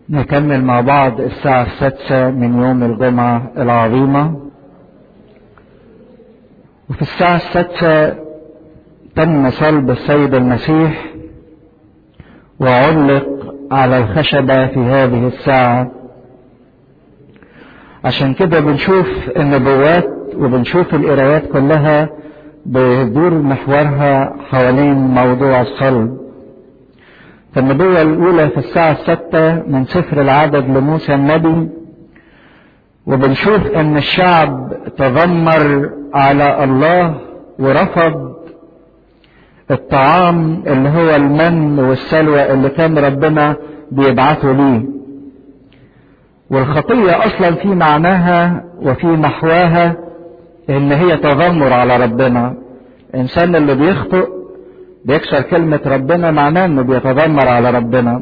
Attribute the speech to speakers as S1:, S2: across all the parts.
S1: نكمل مع بعض الساعة السادسة من يوم الجمعة العظيمة وفي الساعة السادسة تم صلب السيد المسيح وعلق على الخشبة في هذه الساعة عشان كده بنشوف النبوات وبنشوف القرايات كلها بيدور محورها حوالين موضوع الصلب فالنبوة الأولى في الساعة الستة من سفر العدد لموسى النبي وبنشوف أن الشعب تذمر على الله ورفض الطعام اللي هو المن والسلوى اللي كان ربنا بيبعثه ليه والخطية أصلا في معناها وفي محواها إن هي تذمر على ربنا الإنسان اللي بيخطئ بيكسر كلمة ربنا معناه إنه بيتذمر على ربنا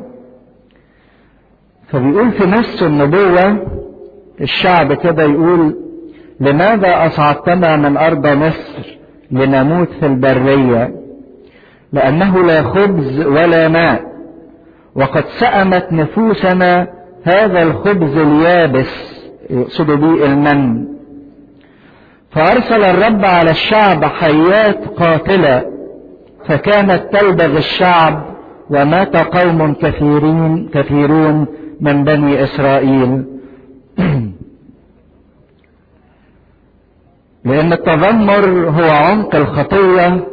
S1: فبيقول في نفس النبوة الشعب كده يقول لماذا أصعدتنا من أرض مصر لنموت في البرية لأنه لا خبز ولا ماء وقد سأمت نفوسنا هذا الخبز اليابس يقصد به المن فأرسل الرب على الشعب حيات قاتلة فكانت تلدغ الشعب ومات قوم كثيرين كثيرون من بني إسرائيل لأن التذمر هو عمق الخطية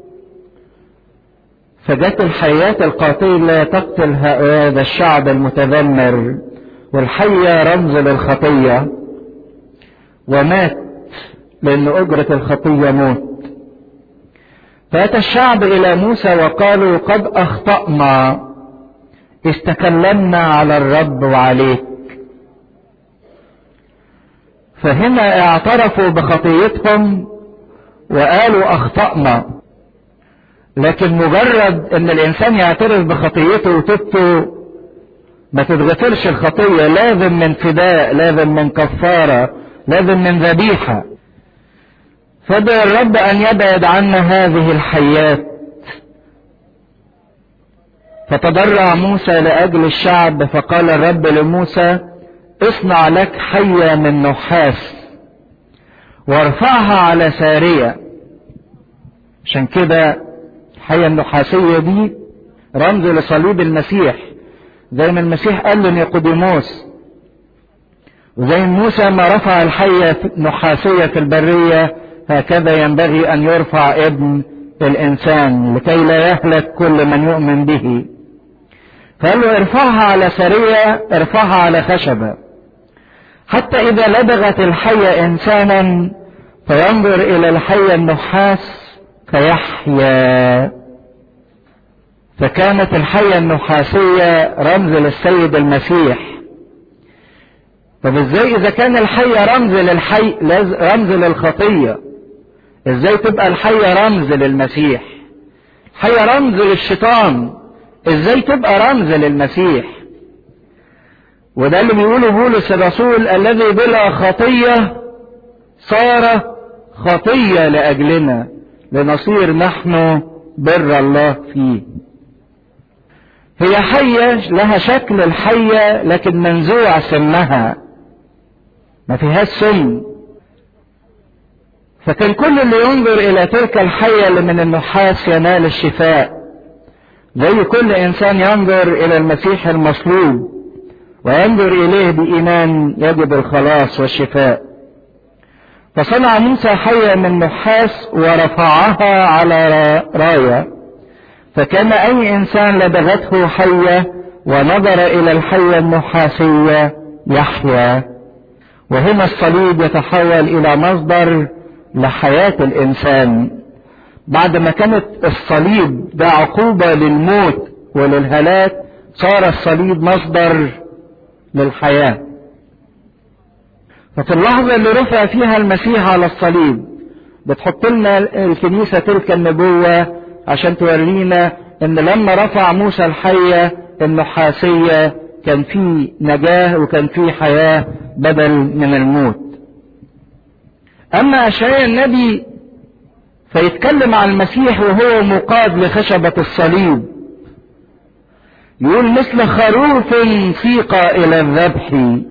S1: فجت الحياة القاتلة تقتل هذا الشعب المتذمر والحية رمز للخطية ومات لأن أجرة الخطية موت فأتى الشعب إلى موسى وقالوا قد أخطأنا استكلمنا على الرب وعليك فهنا اعترفوا بخطيتهم وقالوا أخطأنا لكن مجرد ان الانسان يعترف بخطيته وتوبته ما تتغفرش الخطية لازم من فداء لازم من كفارة لازم من ذبيحة فدعا الرب ان يبعد عنا هذه الحيات فتضرع موسى لاجل الشعب فقال الرب لموسى اصنع لك حية من نحاس وارفعها على سارية عشان كده الحية النحاسية دي رمز لصليب المسيح زي ما المسيح قال لنيقوديموس وزي موسى ما رفع الحية النحاسية في البرية هكذا ينبغي أن يرفع ابن الإنسان لكي لا يهلك كل من يؤمن به فقال له ارفعها على سرية ارفعها على خشبة حتى إذا لدغت الحية إنسانا فينظر إلى الحية النحاس فيحيا فكانت الحية النحاسية رمز للسيد المسيح طب ازاي اذا كان الحية رمز للحي رمز للخطية ازاي تبقى الحية رمز للمسيح الحية رمز للشيطان ازاي تبقى رمز للمسيح وده اللي بيقوله بولس الرسول الذي بلا خطية صار خطية لأجلنا لنصير نحن بر الله فيه هي حية لها شكل الحية لكن منزوع سمها ما فيهاش سم فكان كل اللي ينظر الى تلك الحية اللي من النحاس ينال الشفاء زي كل انسان ينظر الى المسيح المصلوب وينظر اليه بايمان يجد الخلاص والشفاء فصنع موسى حية من نحاس ورفعها على راية فكان أي إنسان لدغته حية ونظر إلى الحية النحاسية يحيا وهنا الصليب يتحول إلى مصدر لحياة الإنسان بعد ما كانت الصليب ده عقوبة للموت وللهلاك صار الصليب مصدر للحياه ففي اللحظة اللي رفع فيها المسيح على الصليب بتحط لنا الكنيسة تلك النبوة عشان تورينا ان لما رفع موسى الحية النحاسية كان في نجاة وكان في حياة بدل من الموت اما اشعياء النبي فيتكلم عن المسيح وهو مقاد لخشبة الصليب يقول مثل خروف سيق الى الذبح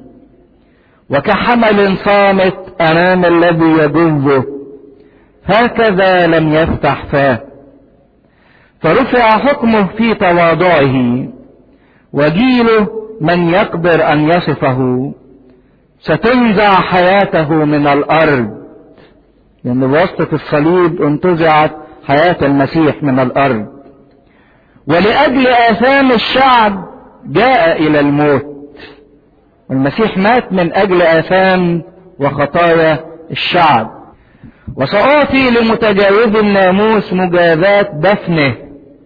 S1: وكحمل صامت امام الذي يجزه هكذا لم يفتح فاه فرفع حكمه في تواضعه وجيله من يقدر ان يصفه ستنزع حياته من الارض لان يعني بواسطه الصليب انتزعت حياه المسيح من الارض ولاجل اثام الشعب جاء الى الموت المسيح مات من اجل اثام وخطايا الشعب وساعطي لمتجاوز الناموس مجازات دفنه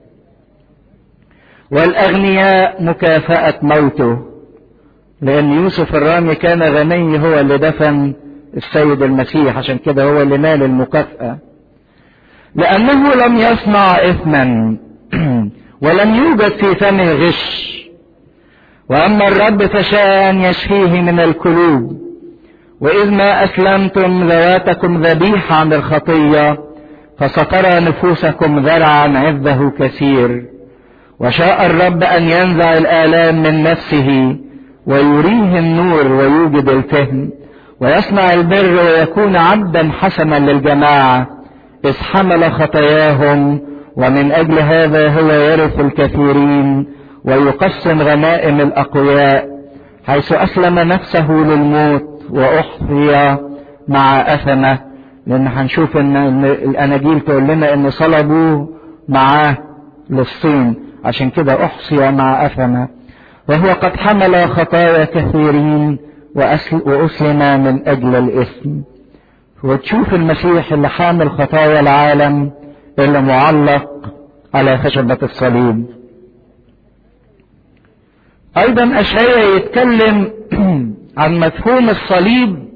S1: والاغنياء مكافاه موته لان يوسف الرامي كان غني هو اللي دفن السيد المسيح عشان كده هو اللي نال المكافاه لانه لم يصنع اثما ولم يوجد في فمه غش واما الرب فشاء ان يشفيه من الكلوب واذ ما اسلمتم ذواتكم ذبيحه عن الخطيه فسترى نفوسكم ذرعا عذه كثير وشاء الرب ان ينزع الالام من نفسه ويريه النور ويوجد الفهم ويصنع البر ويكون عبدا حسنا للجماعه اذ حمل خطاياهم ومن اجل هذا هو يرث الكثيرين ويقسم غنائم الاقوياء حيث اسلم نفسه للموت واحصي مع اثمه لان هنشوف ان الاناجيل تقول لنا ان صلبوه معاه للصين عشان كده احصي مع اثمه وهو قد حمل خطايا كثيرين واسلم من اجل الاثم وتشوف المسيح اللي حامل خطايا العالم اللي معلق على خشبة الصليب ايضا اشعيا يتكلم عن مفهوم الصليب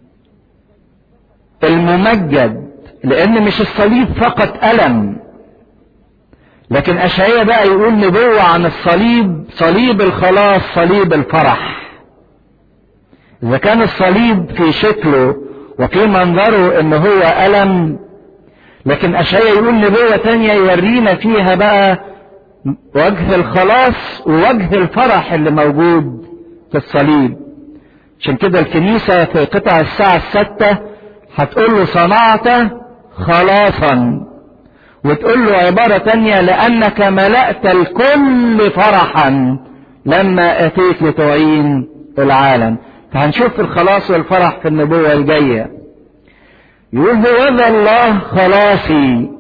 S1: الممجد لان مش الصليب فقط الم لكن اشعيا بقى يقول نبوة عن الصليب صليب الخلاص صليب الفرح اذا كان الصليب في شكله وفي منظره ان هو الم لكن اشعيا يقول نبوة تانية يورينا فيها بقى وجه الخلاص ووجه الفرح اللي موجود في الصليب عشان كده الكنيسة في قطع الساعة الستة هتقول له صنعت خلاصا وتقول له عبارة تانية لأنك ملأت الكل فرحا لما أتيت لتعين العالم فهنشوف الخلاص والفرح في النبوة الجاية يقول هو الله خلاصي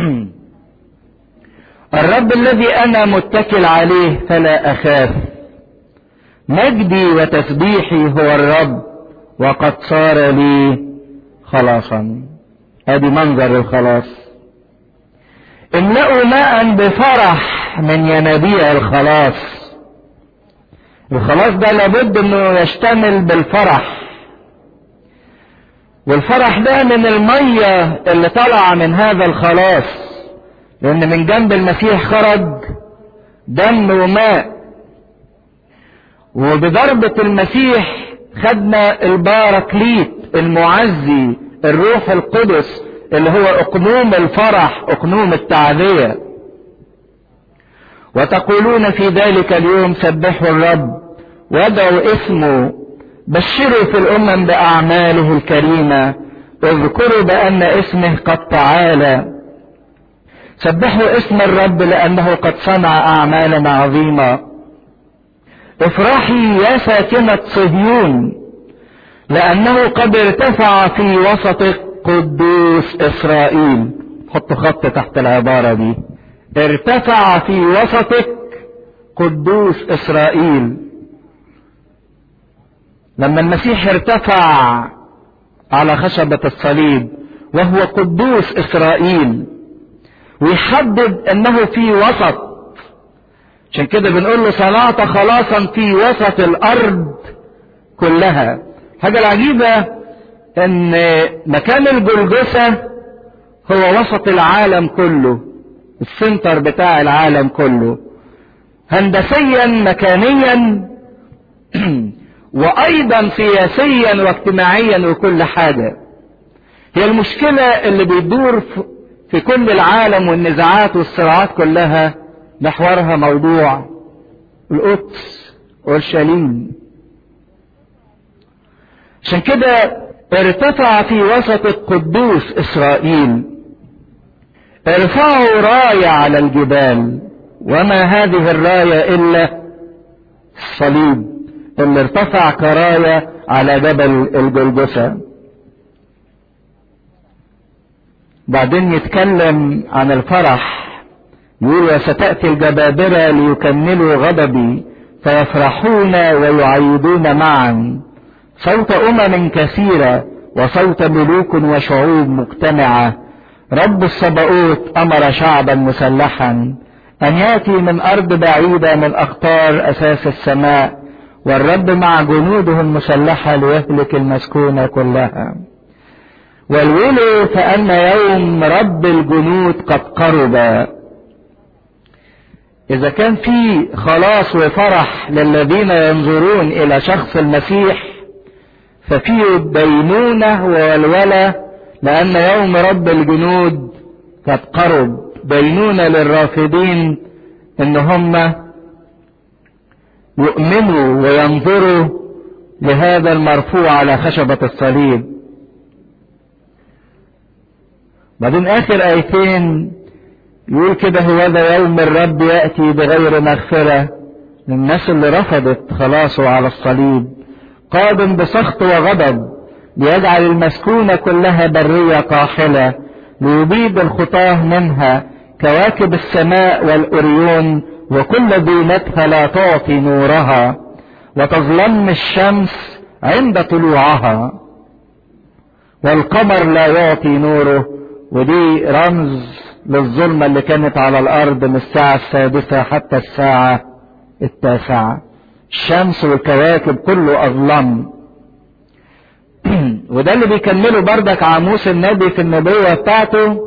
S1: الرب الذي أنا متكل عليه فلا أخاف مجدي وتسبيحي هو الرب وقد صار لي خلاصا ادي منظر الخلاص املأوا ماء بفرح من ينابيع الخلاص الخلاص ده لابد انه يشتمل بالفرح والفرح ده من المية اللي طالعة من هذا الخلاص لان من جنب المسيح خرج دم وماء وبضربة المسيح خدنا الباركليت المعزي الروح القدس اللي هو اقنوم الفرح اقنوم التعذية وتقولون في ذلك اليوم سبحوا الرب وادعوا اسمه بشروا في الامم باعماله الكريمة اذكروا بان اسمه قد تعالى سبحوا اسم الرب لانه قد صنع اعمالا عظيمه افرحي يا ساكنة صهيون لأنه قد ارتفع في وسطك قدوس إسرائيل حط خط تحت العبارة دي ارتفع في وسطك قدوس إسرائيل لما المسيح ارتفع على خشبة الصليب وهو قدوس إسرائيل ويحدد أنه في وسط عشان كده بنقول له صنعت خلاصا في وسط الارض كلها حاجة العجيبة ان مكان الجلجسة هو وسط العالم كله السنتر بتاع العالم كله هندسيا مكانيا وايضا سياسيا واجتماعيا وكل حاجة هي المشكلة اللي بيدور في كل العالم والنزاعات والصراعات كلها محورها موضوع القدس اورشليم عشان كده ارتفع في وسط القدوس اسرائيل ارفعوا راية على الجبال وما هذه الراية الا الصليب اللي ارتفع كراية على جبل الجلجثة بعدين يتكلم عن الفرح يقول وستأتي الجبابرة ليكملوا غضبي فيفرحون ويعيدون معا صوت أمم كثيرة وصوت ملوك وشعوب مجتمعة رب الصبؤوت أمر شعبا مسلحا أن يأتي من أرض بعيدة من أخطار أساس السماء والرب مع جنوده المسلحة ليهلك المسكونة كلها والولوا فأن يوم رب الجنود قد قرب إذا كان في خلاص وفرح للذين ينظرون إلى شخص المسيح ففي دينونة وولولة لأن يوم رب الجنود قد قرب دينونة للرافضين إن هم يؤمنوا وينظروا لهذا المرفوع على خشبة الصليب بعدين آخر آيتين يقول كده هو ذا يوم الرب يأتي بغير مغفرة للناس اللي رفضت خلاصه على الصليب قادم بسخط وغضب ليجعل المسكونة كلها برية قاحلة ليبيد الخطاه منها كواكب السماء والأريون وكل دينتها لا تعطي نورها وتظلم الشمس عند طلوعها والقمر لا يعطي نوره ودي رمز للظلمة اللي كانت على الأرض من الساعة السادسة حتى الساعة التاسعة الشمس والكواكب كله أظلم وده اللي بيكمله بردك عاموس النبي في النبوة بتاعته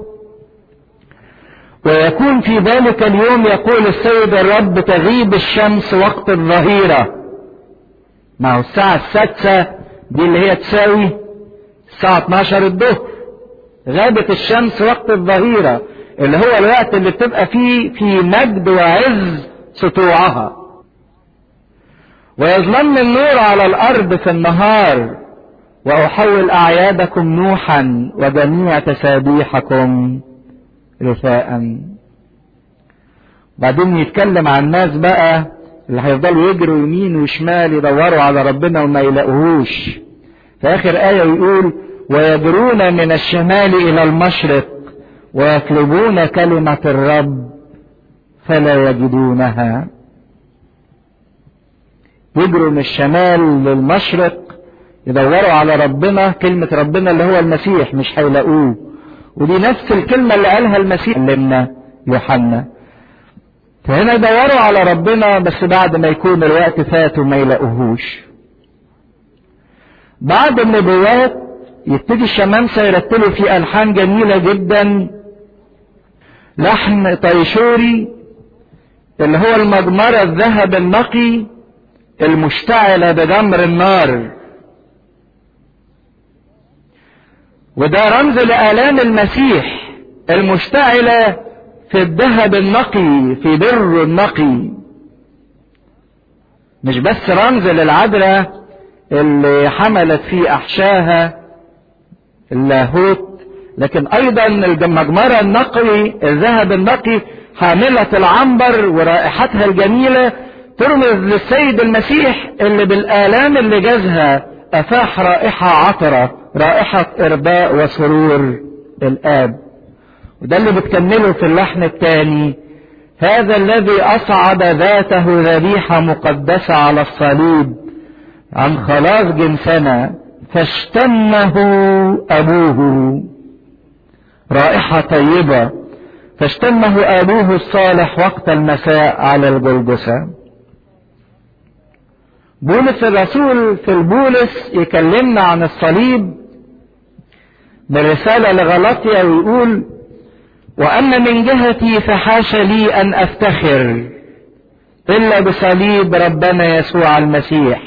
S1: ويكون في ذلك اليوم يقول السيد الرب تغيب الشمس وقت الظهيرة ما هو الساعة السادسة دي اللي هي تساوي الساعة 12 الظهر غابت الشمس وقت الظهيرة اللي هو الوقت اللي بتبقى فيه في مجد وعز سطوعها ويظلم النور على الأرض في النهار وأحول أعيادكم نوحا وجميع تسابيحكم رثاء بعدين يتكلم عن الناس بقى اللي هيفضلوا يجروا يمين وشمال يدوروا على ربنا وما يلاقوهوش في آخر آية يقول ويجرون من الشمال إلى المشرق ويطلبون كلمة الرب فلا يجدونها يجروا من الشمال للمشرق يدوروا على ربنا كلمة ربنا اللي هو المسيح مش هيلاقوه ودي نفس الكلمة اللي قالها المسيح علمنا يوحنا فهنا يدوروا على ربنا بس بعد ما يكون الوقت فات وما يلاقوهوش بعد النبوات يبتدي الشمامسة يرتلوا في ألحان جميلة جدا لحن طيشوري اللي هو المجمرة الذهب النقي المشتعلة بجمر النار وده رمز لآلام المسيح المشتعلة في الذهب النقي في بر النقي مش بس رمز للعذراء اللي حملت في أحشاها اللاهوت لكن أيضا المجمرة النقي الذهب النقي حاملة العنبر ورائحتها الجميلة ترمز للسيد المسيح اللي بالآلام اللي جازها أفاح رائحة عطرة رائحة إرضاء وسرور الآب وده اللي بتكمله في اللحن الثاني هذا الذي أصعد ذاته ذبيحة مقدسة على الصليب عن خلاص جنسنا فاشتمه أبوه رائحة طيبة فاشتمه أبوه الصالح وقت المساء على الجلجسة بولس الرسول في البولس يكلمنا عن الصليب بالرسالة لغلطيا ويقول وأما من جهتي فحاش لي أن أفتخر إلا بصليب ربنا يسوع المسيح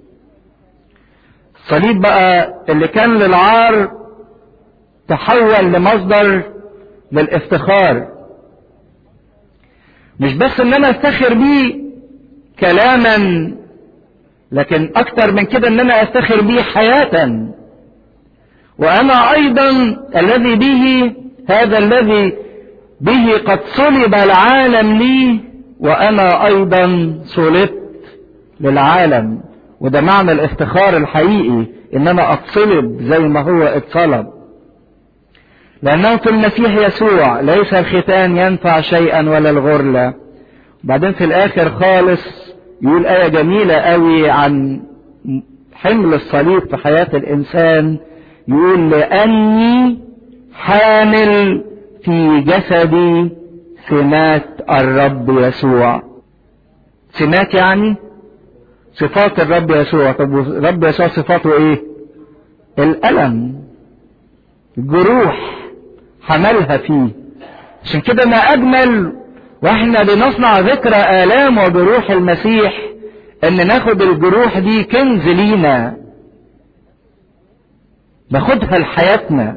S1: الصليب بقى اللي كان للعار تحول لمصدر للافتخار مش بس ان انا افتخر بيه كلاما لكن اكتر من كده ان انا افتخر به حياة وانا ايضا الذي به هذا الذي به قد صلب العالم لي وانا ايضا صلبت للعالم وده معنى الافتخار الحقيقي ان انا اتصلب زي ما هو اتصلب لانه في المسيح يسوع ليس الختان ينفع شيئا ولا الغرله بعدين في الاخر خالص يقول ايه جميله قوي عن حمل الصليب في حياه الانسان يقول لاني حامل في جسدي سمات الرب يسوع سمات يعني صفات الرب يسوع طب الرب يسوع صفاته ايه الالم الجروح حملها فيه عشان كده ما اجمل واحنا بنصنع ذكرى الام وجروح المسيح ان ناخد الجروح دي كنز لينا ناخدها لحياتنا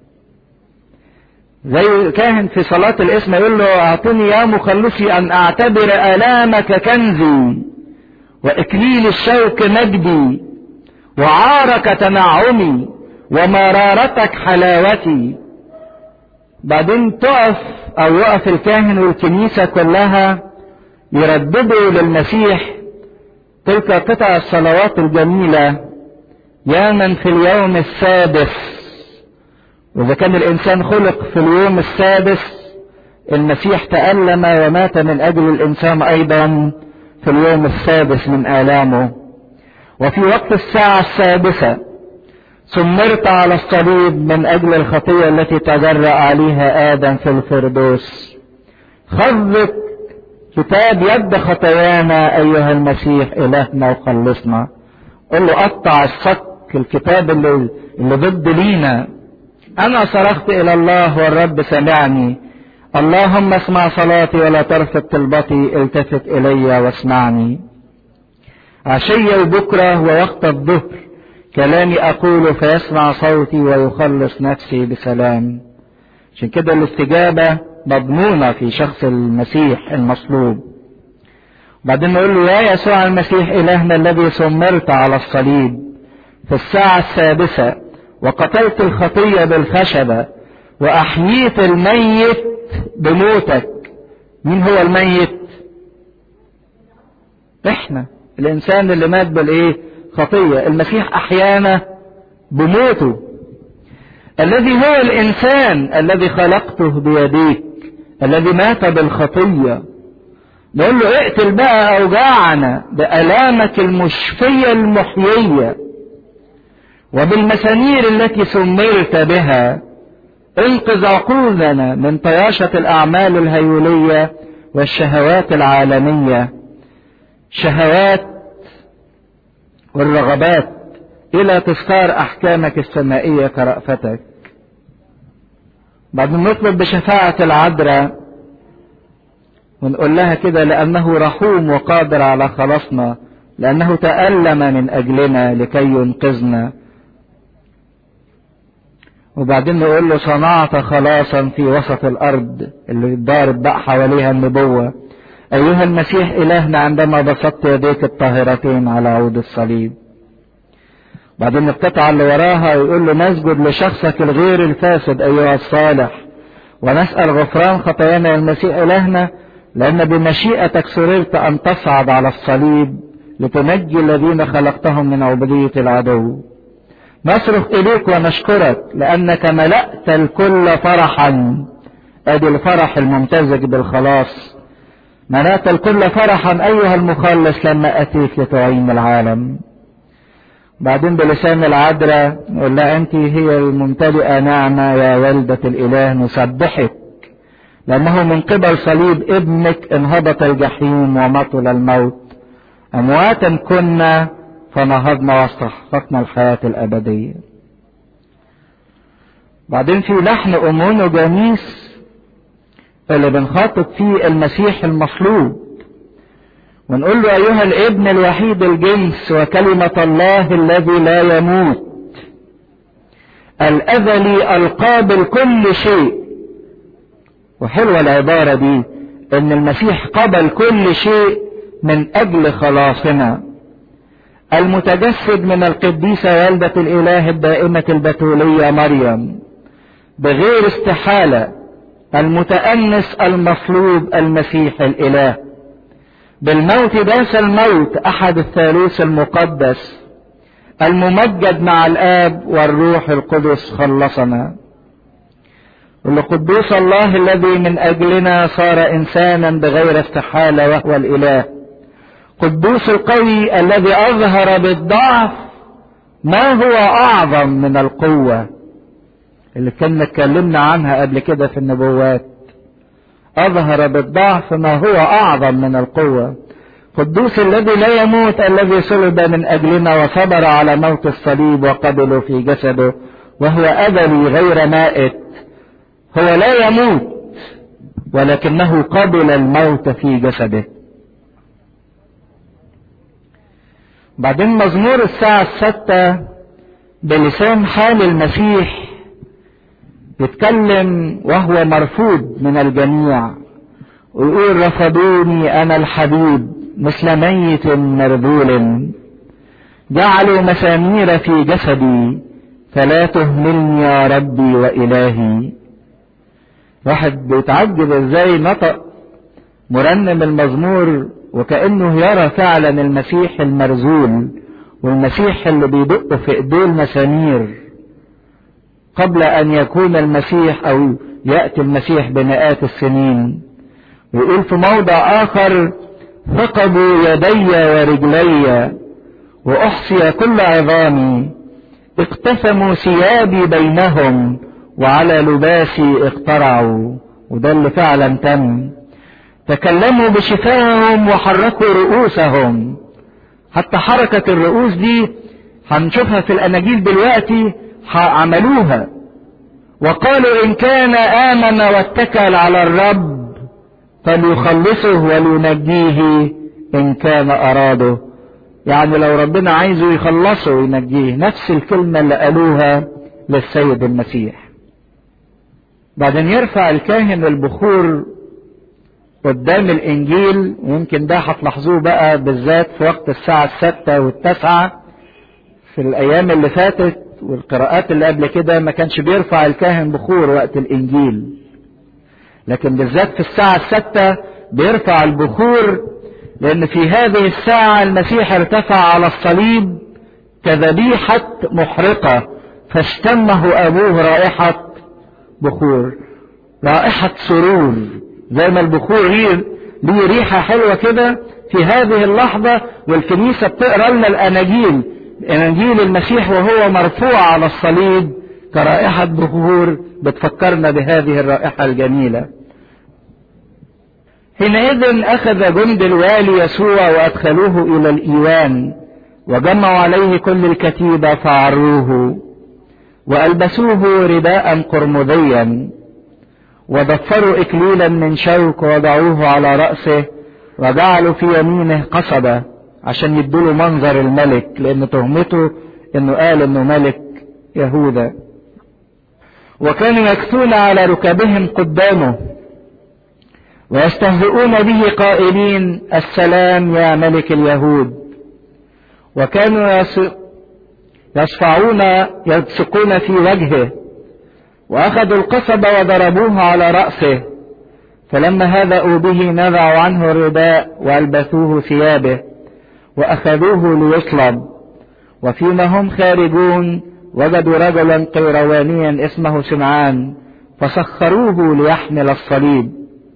S1: زي كاهن في صلاة الاسم يقول له اعطني يا مخلصي ان اعتبر الامك كنزي واكليل الشوك مجدي وعارك تنعمي ومرارتك حلاوتي بعدين تقف او يقف الكاهن والكنيسة كلها يرددوا للمسيح تلك قطع الصلوات الجميلة يا من في اليوم السادس وإذا كان الإنسان خلق في اليوم السادس المسيح تألم ومات من أجل الإنسان أيضا في اليوم السادس من آلامه وفي وقت الساعة السادسة سمرت على الصليب من أجل الخطية التي تجرأ عليها آدم في الفردوس خذك كتاب يد خطايانا أيها المسيح إلهنا وخلصنا قل له قطع الصك الكتاب اللي, اللي ضد لينا أنا صرخت إلى الله والرب سمعني اللهم اسمع صلاتي ولا ترفض طلبتي التفت إلي واسمعني عشية وبكرة ووقت الظهر كلامي أقول فيسمع صوتي ويخلص نفسي بسلام عشان كده الاستجابة مضمونة في شخص المسيح المصلوب بعدين نقول له يا يسوع المسيح إلهنا الذي سمرت على الصليب في الساعة السادسة وقتلت الخطية بالخشبة وأحييت الميت بموتك مين هو الميت احنا الانسان اللي مات بالايه خطية المسيح احيانا بموته الذي هو الانسان الذي خلقته بيديك الذي مات بالخطية نقول له اقتل بقى اوجاعنا بألامك المشفية المحيية وبالمسامير التي سمرت بها انقذ عقولنا من طياشة الأعمال الهيولية والشهوات العالمية شهوات والرغبات إلى تذكار أحكامك السمائية كرأفتك بعد نطلب بشفاعة العذراء ونقول لها كده لأنه رحوم وقادر على خلاصنا لأنه تألم من أجلنا لكي ينقذنا وبعدين نقول له صنعت خلاصا في وسط الارض اللي ضارب بقى حواليها النبوة ايها المسيح الهنا عندما بسطت يديك الطاهرتين على عود الصليب بعدين القطعة اللي وراها يقول له نسجد لشخصك الغير الفاسد ايها الصالح ونسأل غفران خطايانا المسيح الهنا لان بمشيئتك سررت ان تصعد على الصليب لتنجي الذين خلقتهم من عبودية العدو نصرخ إليك ونشكرك لأنك ملأت الكل فرحا أدي الفرح الممتزج بالخلاص ملأت الكل فرحا أيها المخلص لما أتيك لتعين العالم بعدين بلسان العذراء نقول لها أنت هي الممتلئة نعمة يا والدة الإله نسبحك لأنه من قبل صليب ابنك انهبط الجحيم ومطل الموت أمواتا كنا فنهضنا واستحققنا الحياة الأبدية بعدين في لحن أمونو جميس اللي بنخاطب فيه المسيح المصلوب ونقول له أيها الابن الوحيد الجنس وكلمة الله الذي لا يموت الأزلي القابل كل شيء وحلوة العبارة دي إن المسيح قبل كل شيء من اجل خلاصنا المتجسد من القديسة والدة الاله الدائمة البتولية مريم بغير استحالة المتأنس المصلوب المسيح الاله بالموت داس الموت احد الثالوث المقدس الممجد مع الاب والروح القدس خلصنا ولقدوس الله الذي من اجلنا صار انسانا بغير استحالة وهو الاله قدوس القوي الذي اظهر بالضعف ما هو اعظم من القوة اللي كنا اتكلمنا عنها قبل كده في النبوات اظهر بالضعف ما هو اعظم من القوة قدوس الذي لا يموت الذي صلب من اجلنا وصبر على موت الصليب وقبله في جسده وهو ابدي غير مائت هو لا يموت ولكنه قبل الموت في جسده بعدين مزمور الساعة الستة بلسان حال المسيح يتكلم وهو مرفوض من الجميع ويقول رفضوني انا الحبيب مثل ميت مرذول جعلوا مسامير في جسدي فلا تهملني يا ربي والهي واحد بيتعجب ازاي نطق مرنم المزمور وكانه يرى فعلا المسيح المرزول والمسيح اللي بيدق في ايديه المسامير قبل ان يكون المسيح او ياتي المسيح بمئات السنين ويقول في موضع اخر ثقبوا يدي ورجلي واحصي كل عظامي اقتسموا ثيابي بينهم وعلى لباسي اقترعوا وده اللي فعلا تم تكلموا بشفاهم وحركوا رؤوسهم حتى حركة الرؤوس دي هنشوفها في الأناجيل دلوقتي عملوها وقالوا إن كان آمن واتكل على الرب فليخلصه ولينجيه إن كان أراده يعني لو ربنا عايزه يخلصه وينجيه نفس الكلمة اللي قالوها للسيد المسيح بعدين يرفع الكاهن البخور قدام الانجيل ويمكن ده هتلاحظوه بقى بالذات في وقت الساعة الستة والتسعة في الايام اللي فاتت والقراءات اللي قبل كده ما كانش بيرفع الكاهن بخور وقت الانجيل لكن بالذات في الساعة الستة بيرفع البخور لان في هذه الساعة المسيح ارتفع على الصليب كذبيحة محرقة فاشتمه ابوه رائحة بخور رائحة سرور زي ما البخور ليه ريحة حلوة كده في هذه اللحظة والكنيسة بتقرا لنا الأناجيل أناجيل المسيح وهو مرفوع على الصليب كرائحة بخور بتفكرنا بهذه الرائحة الجميلة حينئذ أخذ جند الوالي يسوع وأدخلوه إلى الإيوان وجمعوا عليه كل الكتيبة فعروه وألبسوه رداء قرمذيا وضفروا إكليلا من شوك ووضعوه على رأسه وجعلوا في يمينه قصبة عشان يدوله منظر الملك لأن تهمته إنه قال إنه ملك يهوذا وكانوا يكثون على ركبهم قدامه ويستهزئون به قائلين السلام يا ملك اليهود وكانوا يصفعون يبصقون في وجهه واخذوا القصب وضربوه على رأسه فلما هدأوا به نزعوا عنه الرداء والبسوه ثيابه واخذوه ليصلب وفيما هم خارجون وجدوا رجلا قيروانيا اسمه سمعان فسخروه ليحمل الصليب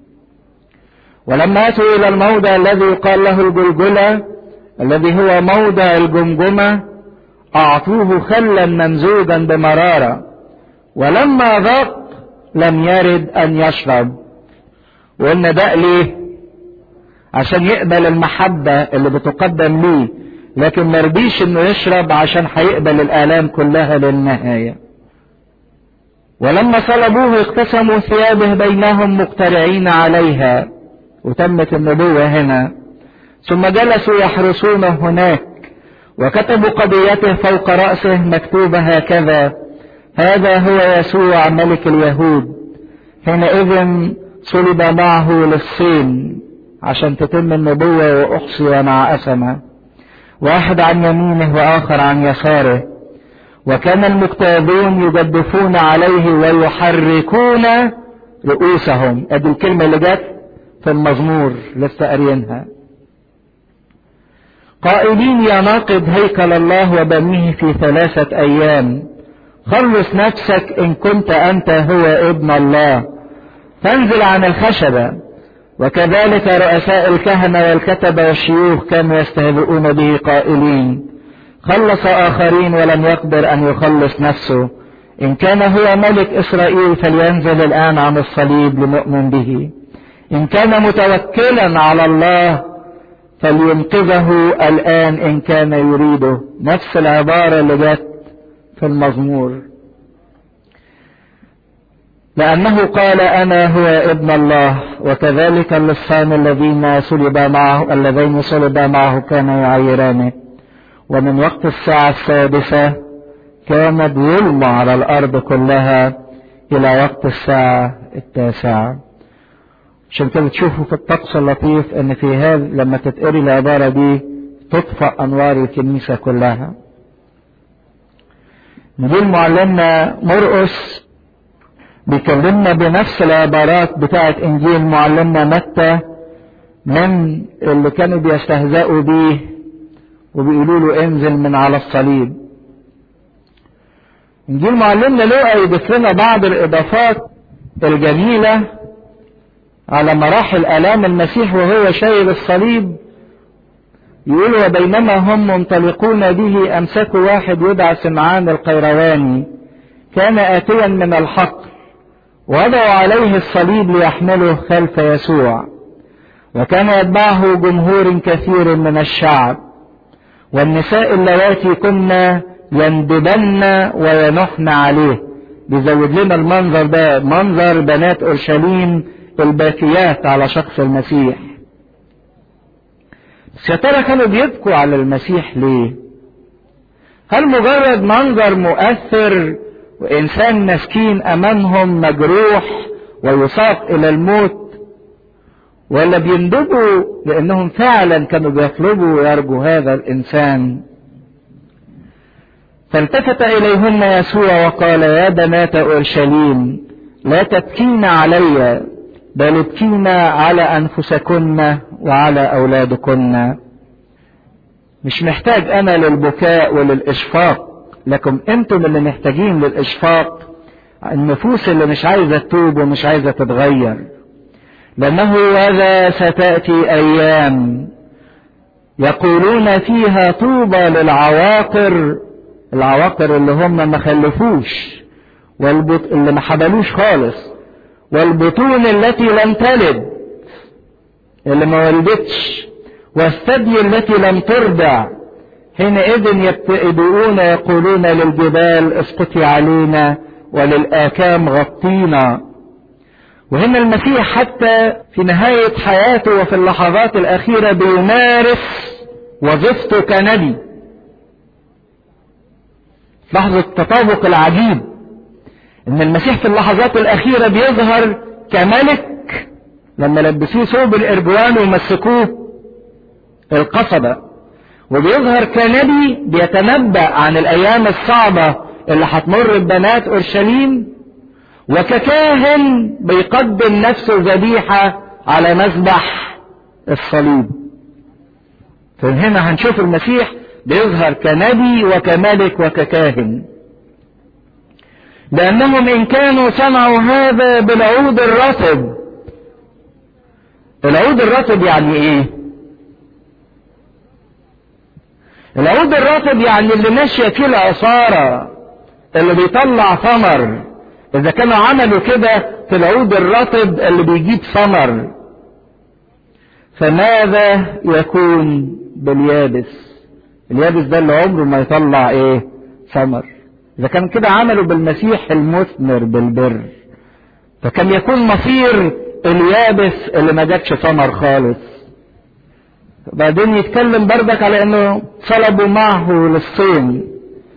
S1: ولما اتوا الى الموضع الذي يقال له الجلجله الذي هو موضع الجمجمه اعطوه خلا ممزوجا بمراره ولما ذاق لم يرد ان يشرب وقلنا ده ليه عشان يقبل المحبة اللي بتقدم ليه لكن مرضيش انه يشرب عشان هيقبل الالام كلها للنهاية ولما صلبوه اقتسموا ثيابه بينهم مقترعين عليها وتمت النبوة هنا ثم جلسوا يحرسونه هناك وكتبوا قضيته فوق رأسه مكتوبة هكذا هذا هو يسوع ملك اليهود حينئذ صلب معه للصين عشان تتم النبوة وأحصي مع أسمة واحد عن يمينه وآخر عن يساره وكان المجتاذون يجدفون عليه ويحركون رؤوسهم ادي الكلمة اللي جت في المزمور لسه قاريينها قائلين يا ناقض هيكل الله وبنيه في ثلاثة أيام خلص نفسك إن كنت أنت هو ابن الله فانزل عن الخشبة وكذلك رؤساء الكهنة والكتبة والشيوخ كانوا يستهزئون به قائلين خلص آخرين ولم يقدر أن يخلص نفسه إن كان هو ملك إسرائيل فلينزل الآن عن الصليب لنؤمن به إن كان متوكلا على الله فلينقذه الآن إن كان يريده نفس العبارة اللي جت في المزمور لأنه قال أنا هو ابن الله وكذلك اللصان الذين صلب معه اللذين صلب معه كانوا يعيرانه ومن وقت الساعة السادسة كانت ظلمة على الأرض كلها إلى وقت الساعة التاسعة عشان كده تشوفوا في الطقس اللطيف ان في هذا لما تتقري العبارة دي تطفأ انوار الكنيسة كلها نقول معلمنا مرقس بيكلمنا بنفس العبارات بتاعت انجيل معلمنا متى من اللي كانوا بيستهزئوا بيه وبيقولوا له انزل من على الصليب انجيل معلمنا لوقا يضيف لنا بعض الاضافات الجميله على مراحل الام المسيح وهو شايل الصليب يقول وبينما هم منطلقون به امسكوا واحد يدعى سمعان القيرواني كان اتيا من الحق وضعوا عليه الصليب ليحمله خلف يسوع وكان يتبعه جمهور كثير من الشعب والنساء اللواتي كنا يندبن وينحن عليه بيزود لنا المنظر ده منظر بنات اورشليم الباكيات على شخص المسيح بس يا ترى كانوا بيبكوا على المسيح ليه هل مجرد منظر مؤثر وانسان مسكين امامهم مجروح ويساق الى الموت ولا بيندبوا لانهم فعلا كانوا بيطلبوا ويرجوا هذا الانسان فالتفت اليهن يسوع وقال يا بنات اورشليم لا تبكين علي بل ابكين على انفسكن وعلى اولادكن مش محتاج انا للبكاء وللاشفاق لكن انتم اللي محتاجين للاشفاق النفوس اللي مش عايزه تتوب ومش عايزه تتغير لانه هذا ستاتي ايام يقولون فيها طوبى للعواقر العواقر اللي هم ما خلفوش والبط... اللي ما حبلوش خالص والبطون التي لم تلد اللي ما ولدتش والثدي التي لم ترضع حينئذ يبتئدون يقولون للجبال اسقطي علينا وللآكام غطينا وهنا المسيح حتى في نهاية حياته وفي اللحظات الأخيرة بيمارس وظيفته كنبي لحظة التطابق العجيب ان المسيح في اللحظات الاخيرة بيظهر كملك لما لبسوه ثوب الارجوان ومسكوه القصبة وبيظهر كنبي بيتنبأ عن الايام الصعبة اللي هتمر ببنات اورشليم وككاهن بيقدم نفسه ذبيحة على مذبح الصليب فهنا هنشوف المسيح بيظهر كنبي وكملك وككاهن لأنهم إن كانوا صنعوا هذا بالعود الرطب العود الرطب يعني إيه؟ العود الرطب يعني اللي ماشية فيه العصارة اللي بيطلع ثمر إذا كانوا عملوا كده في العود الرطب اللي بيجيب ثمر فماذا يكون باليابس؟ اليابس ده اللي عمره ما يطلع إيه؟ ثمر إذا كان كده عملوا بالمسيح المثمر بالبر فكان يكون مصير اليابس اللي ما جاتش ثمر خالص بعدين يتكلم بردك على انه صلبوا معه للصين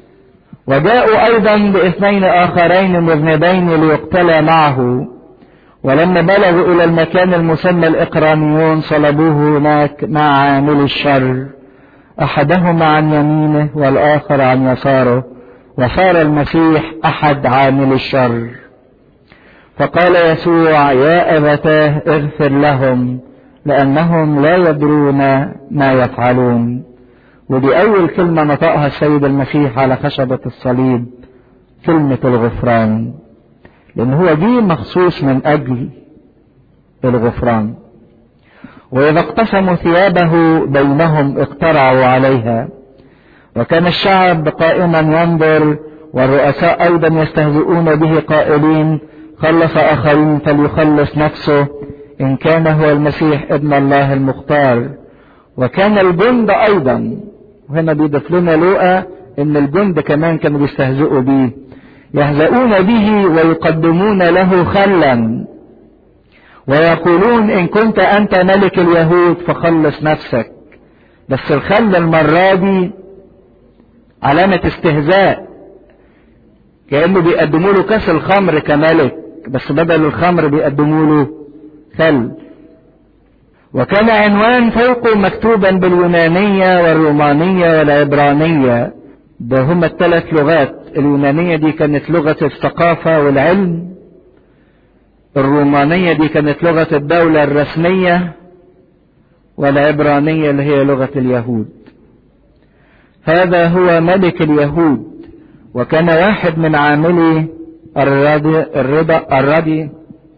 S1: وجاءوا ايضا باثنين اخرين مذنبين ليقتلا معه ولما بلغوا إلى المكان المسمى الإقرانيون صلبوه هناك مع عامل الشر أحدهما عن يمينه والآخر عن يساره وصار المسيح أحد عامل الشر فقال يسوع يا أبتاه اغفر لهم لأنهم لا يدرون ما يفعلون ودي أول كلمة نطقها السيد المسيح على خشبة الصليب كلمة الغفران لأن هو دي مخصوص من أجل الغفران وإذا اقتسموا ثيابه بينهم اقترعوا عليها وكان الشعب قائما ينظر والرؤساء أيضا يستهزئون به قائلين خلص آخرين فليخلص نفسه إن كان هو المسيح ابن الله المختار وكان الجند أيضا وهنا بيضيف لنا لوقا إن الجند كمان كانوا بيستهزئوا به يهزؤون به ويقدمون له خلا ويقولون إن كنت أنت ملك اليهود فخلص نفسك بس الخل المرة دي علامة استهزاء كأنه بيقدموا له كاس الخمر كملك بس بدل الخمر بيقدموا له خل وكان عنوان فوقه مكتوبا باليونانية والرومانية والعبرانية ده هما الثلاث لغات اليونانية دي كانت لغة الثقافة والعلم الرومانية دي كانت لغة الدولة الرسمية والعبرانية اللي هي لغة اليهود هذا هو ملك اليهود وكان واحد من عاملي الردي, الرضا الردي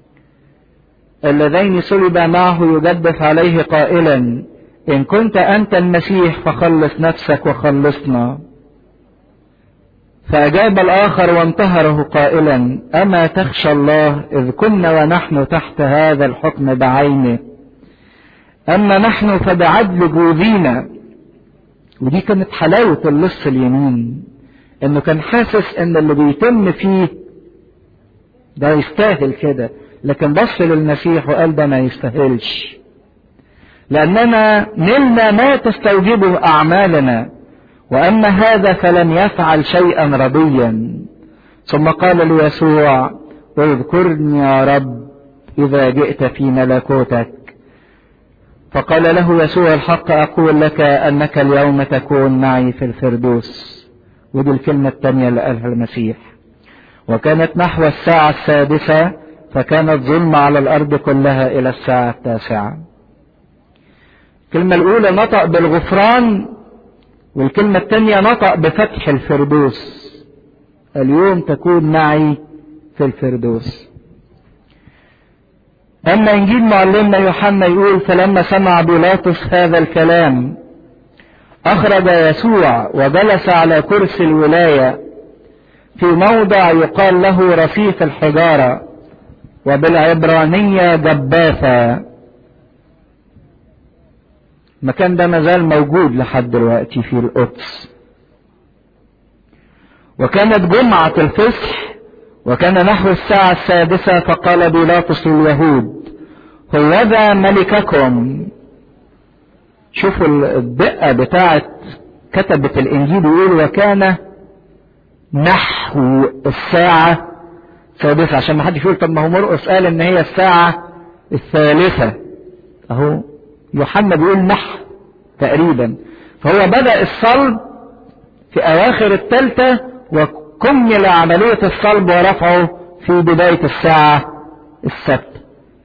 S1: اللذين صلب معه يجدف عليه قائلا إن كنت أنت المسيح فخلص نفسك وخلصنا فأجاب الآخر وانتهره قائلا أما تخشى الله إذ كنا ونحن تحت هذا الحكم بعينه أما نحن فبعدل جوذينا ودي كانت حلاوة اللص اليمين إنه كان حاسس إن اللي بيتم فيه ده يستاهل كده لكن بص للمسيح وقال ده ما يستاهلش لأننا نلنا ما تستوجبه أعمالنا وأما هذا فلم يفعل شيئا رضيا ثم قال ليسوع اذكرني يا رب إذا جئت في ملكوتك فقال له يسوع الحق أقول لك أنك اليوم تكون معي في الفردوس ودي الكلمة الثانية اللي قالها المسيح وكانت نحو الساعة السادسة فكانت ظلمة على الأرض كلها إلى الساعة التاسعة الكلمة الأولى نطق بالغفران والكلمة الثانية نطق بفتح الفردوس اليوم تكون معي في الفردوس أما إنجيل معلمنا يوحنا يقول فلما سمع بيلاطس هذا الكلام أخرج يسوع وجلس على كرسي الولاية في موضع يقال له رفيف الحجارة وبالعبرانية جباثة المكان ده مازال موجود لحد دلوقتي في القدس وكانت جمعة الفصح وكان نحو الساعة السادسة فقال بيلاطس لليهود هوذا ملككم شوفوا الدقة بتاعت كتبة الإنجيل يقول وكان نحو الساعة السادسة عشان ما حدش يقول طب ما هو مرقس قال إن هي الساعة الثالثة أهو يوحنا بيقول نحو تقريبا فهو بدأ الصلب في أواخر الثالثة وكمل عملية الصلب ورفعه في بداية الساعة السبت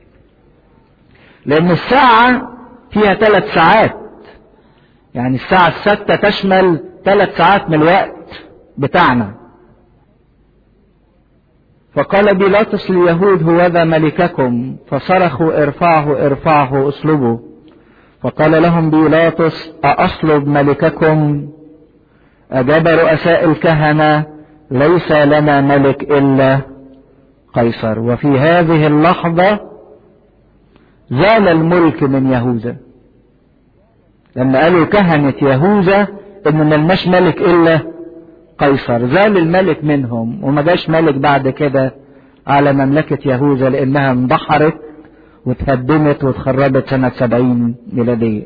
S1: لأن الساعة فيها ثلاث ساعات يعني الساعة الستة تشمل ثلاث ساعات من الوقت بتاعنا فقال بيلاطس لليهود هوذا ملككم فصرخوا ارفعه ارفعه اسلبه فقال لهم بيلاطس أأصلب ملككم أجاب رؤساء الكهنة ليس لنا ملك إلا قيصر وفي هذه اللحظة زال الملك من يهوذا لما قالوا كهنة يهوذا ان ملناش ملك الا قيصر زال الملك منهم وما جاش ملك بعد كده على مملكة يهوذا لانها اندحرت وتهدمت واتخربت سنة سبعين ميلادية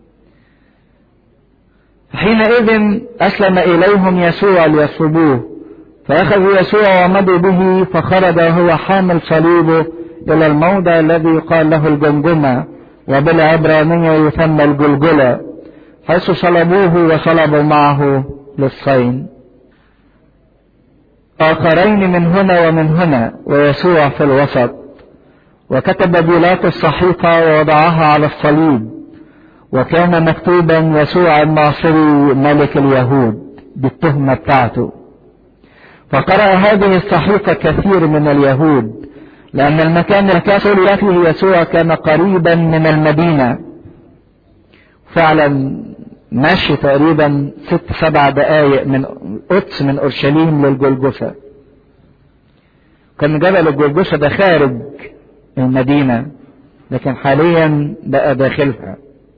S1: حينئذ أسلم إليهم يسوع ليصلبوه فأخذوا يسوع ومضوا به فخرج وهو حامل صليبه إلى الموضع الذي يقال له الجمجمة وبالعبرانية يسمى الجلجلة حيث صلبوه وصلبوا معه للصين آخرين من هنا ومن هنا ويسوع في الوسط وكتب بيلاط الصحيفة ووضعها على الصليب وكان مكتوبا يسوع الناصري ملك اليهود بالتهمة بتاعته فقرأ هذه الصحيفة كثير من اليهود لأن المكان اللي كان فيه يسوع كان قريبا من المدينة فعلا ماشي تقريبا ست سبع دقايق من قدس من أورشليم للجلجثة كان جبل الجلجثة ده خارج المدينة لكن حاليا بقى داخلها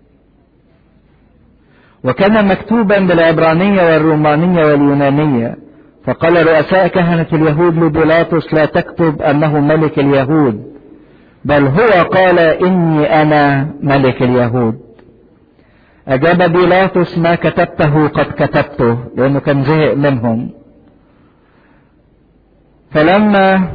S1: وكان مكتوبا بالعبرانية والرومانية واليونانية فقال رؤساء كهنة اليهود لبيلاطس لا تكتب أنه ملك اليهود بل هو قال إني أنا ملك اليهود أجاب بيلاطس ما كتبته قد كتبته لأنه كان زهق منهم فلما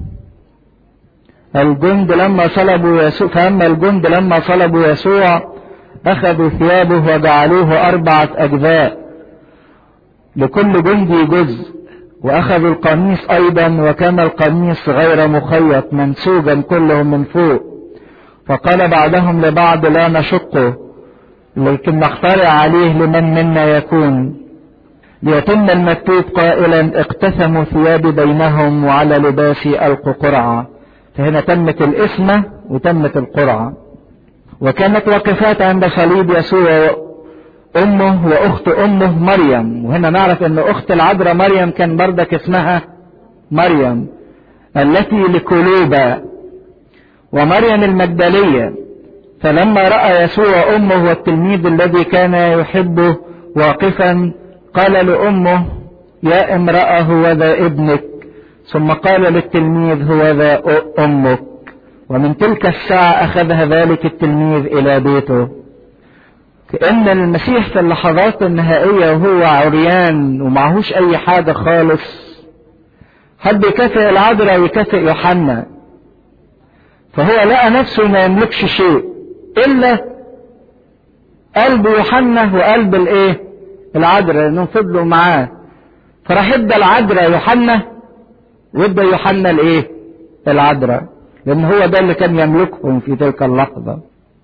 S1: الجند لما صلبوا يسوع فأما الجند لما صلبوا يسوع أخذوا ثيابه وجعلوه أربعة أجزاء لكل جندي جزء وأخذوا القميص أيضا وكان القميص غير مخيط منسوجا كله من فوق فقال بعضهم لبعض لا نشقه لكن نخترع عليه لمن منا يكون ليتم المكتوب قائلا اقتسموا ثيابي بينهم وعلى لباسي ألقوا قرعة فهنا تمت الإسمة وتمت القرعة وكانت واقفات عند صليب يسوع أمه وأخت أمه مريم وهنا نعرف أن أخت العذراء مريم كان بردك اسمها مريم التي لكلوبة ومريم المجدلية فلما رأى يسوع أمه والتلميذ الذي كان يحبه واقفا قال لأمه يا امرأة هو ذا ابنك ثم قال للتلميذ هو ذا أمك ومن تلك الساعة أخذها ذلك التلميذ إلى بيته كأن المسيح في اللحظات النهائية وهو عريان ومعهوش أي حاجة خالص حب يكافئ العذراء ويكافئ يوحنا فهو لقى نفسه ما يملكش شيء إلا قلب يوحنا وقلب الإيه؟ العذراء لأنهم فضلوا معاه فراح ادى العذراء يوحنا وادى يوحنا الإيه؟ العذراء لأن هو ده اللي كان يملكهم في تلك اللحظة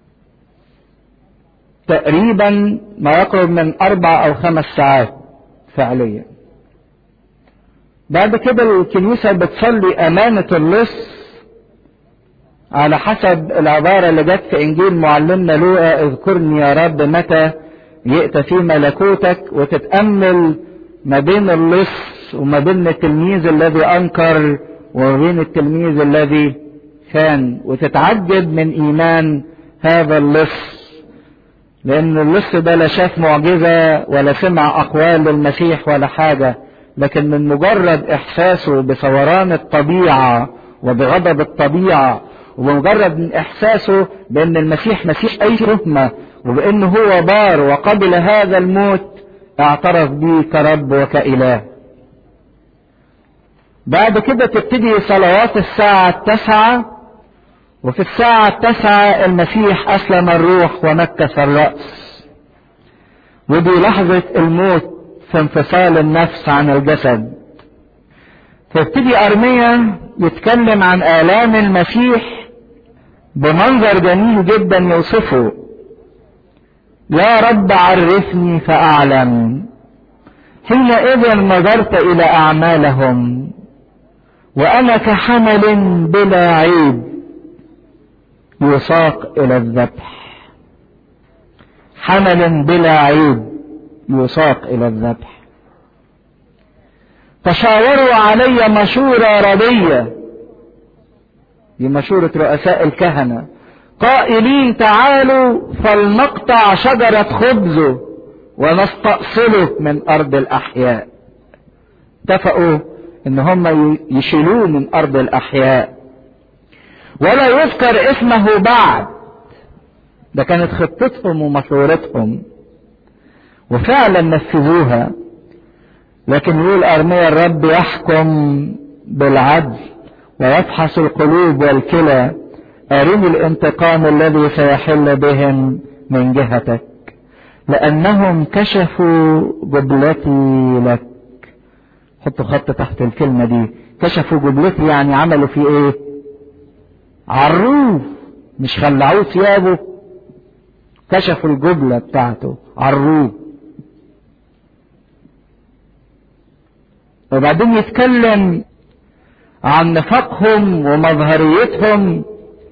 S1: تقريبا ما يقرب من أربع أو خمس ساعات فعليا بعد كده الكنيسة بتصلي أمانة اللص على حسب العبارة اللي جت في إنجيل معلمنا لوقا اذكرني يا رب متى يأتى في ملكوتك وتتأمل ما بين اللص وما بين التلميذ الذي أنكر وما بين التلميذ الذي كان وتتعجب من إيمان هذا اللص لأن اللص ده لا شاف معجزة ولا سمع أقوال للمسيح ولا حاجة لكن من مجرد إحساسه بثوران الطبيعة وبغضب الطبيعة وبمجرد من إحساسه بأن المسيح مسيح أي تهمة وبأنه هو بار وقبل هذا الموت اعترف به كرب وكإله بعد كده تبتدي صلوات الساعة التاسعة وفي الساعة التاسعة المسيح أسلم الروح ومكس الرأس ودي لحظة الموت في انفصال النفس عن الجسد فابتدي أرميا يتكلم عن آلام المسيح بمنظر جميل جدا يوصفه يا رب عرفني فأعلم حينئذ نظرت إلى أعمالهم وأنا كحمل بلا عيب يساق إلى الذبح حمل بلا عيب يساق إلى الذبح تشاوروا علي مشورة ردية دي مشورة رؤساء الكهنة قائلين تعالوا فلنقطع شجرة خبزه ونستأصله من أرض الأحياء اتفقوا ان هم يشيلوه من أرض الأحياء ولا يذكر اسمه بعد ده كانت خطتهم ومشورتهم وفعلا نفذوها لكن يقول أرميا الرب يحكم بالعدل ويفحص القلوب والكلى أرني الانتقام الذي سيحل بهم من جهتك لأنهم كشفوا جبلتي لك حطوا خط تحت الكلمة دي كشفوا جبلتي يعني عملوا في ايه عروه مش خلعوه ثيابه كشفوا الجبلة بتاعته عروه وبعدين يتكلم عن نفاقهم ومظهريتهم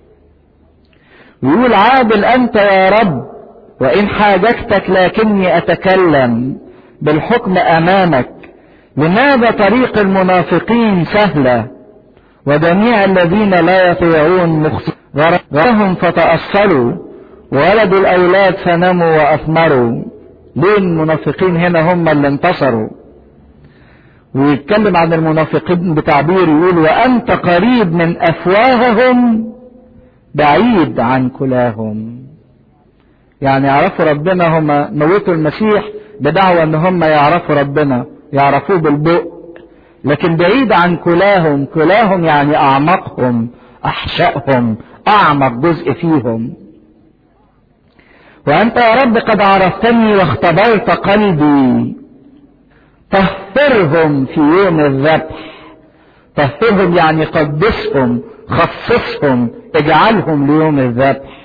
S1: ويقول عادل انت يا رب وان حاججتك لكني اتكلم بالحكم امامك لماذا طريق المنافقين سهله وجميع الذين لا يطيعون مخص غرهم فتأصلوا وولدوا الأولاد فنموا وأثمروا ليه المنافقين هنا هم اللي انتصروا ويتكلم عن المنافقين بتعبير يقول وأنت قريب من أفواههم بعيد عن كلاهم يعني يعرفوا ربنا هم موتوا المسيح بدعوى ان هم يعرفوا ربنا يعرفوه بالبؤ لكن بعيد عن كلاهم كلاهم يعني اعمقهم احشائهم اعمق جزء فيهم وانت يا رب قد عرفتني واختبرت قلبي طهرهم في يوم الذبح طهرهم يعني قدسهم خصصهم اجعلهم ليوم الذبح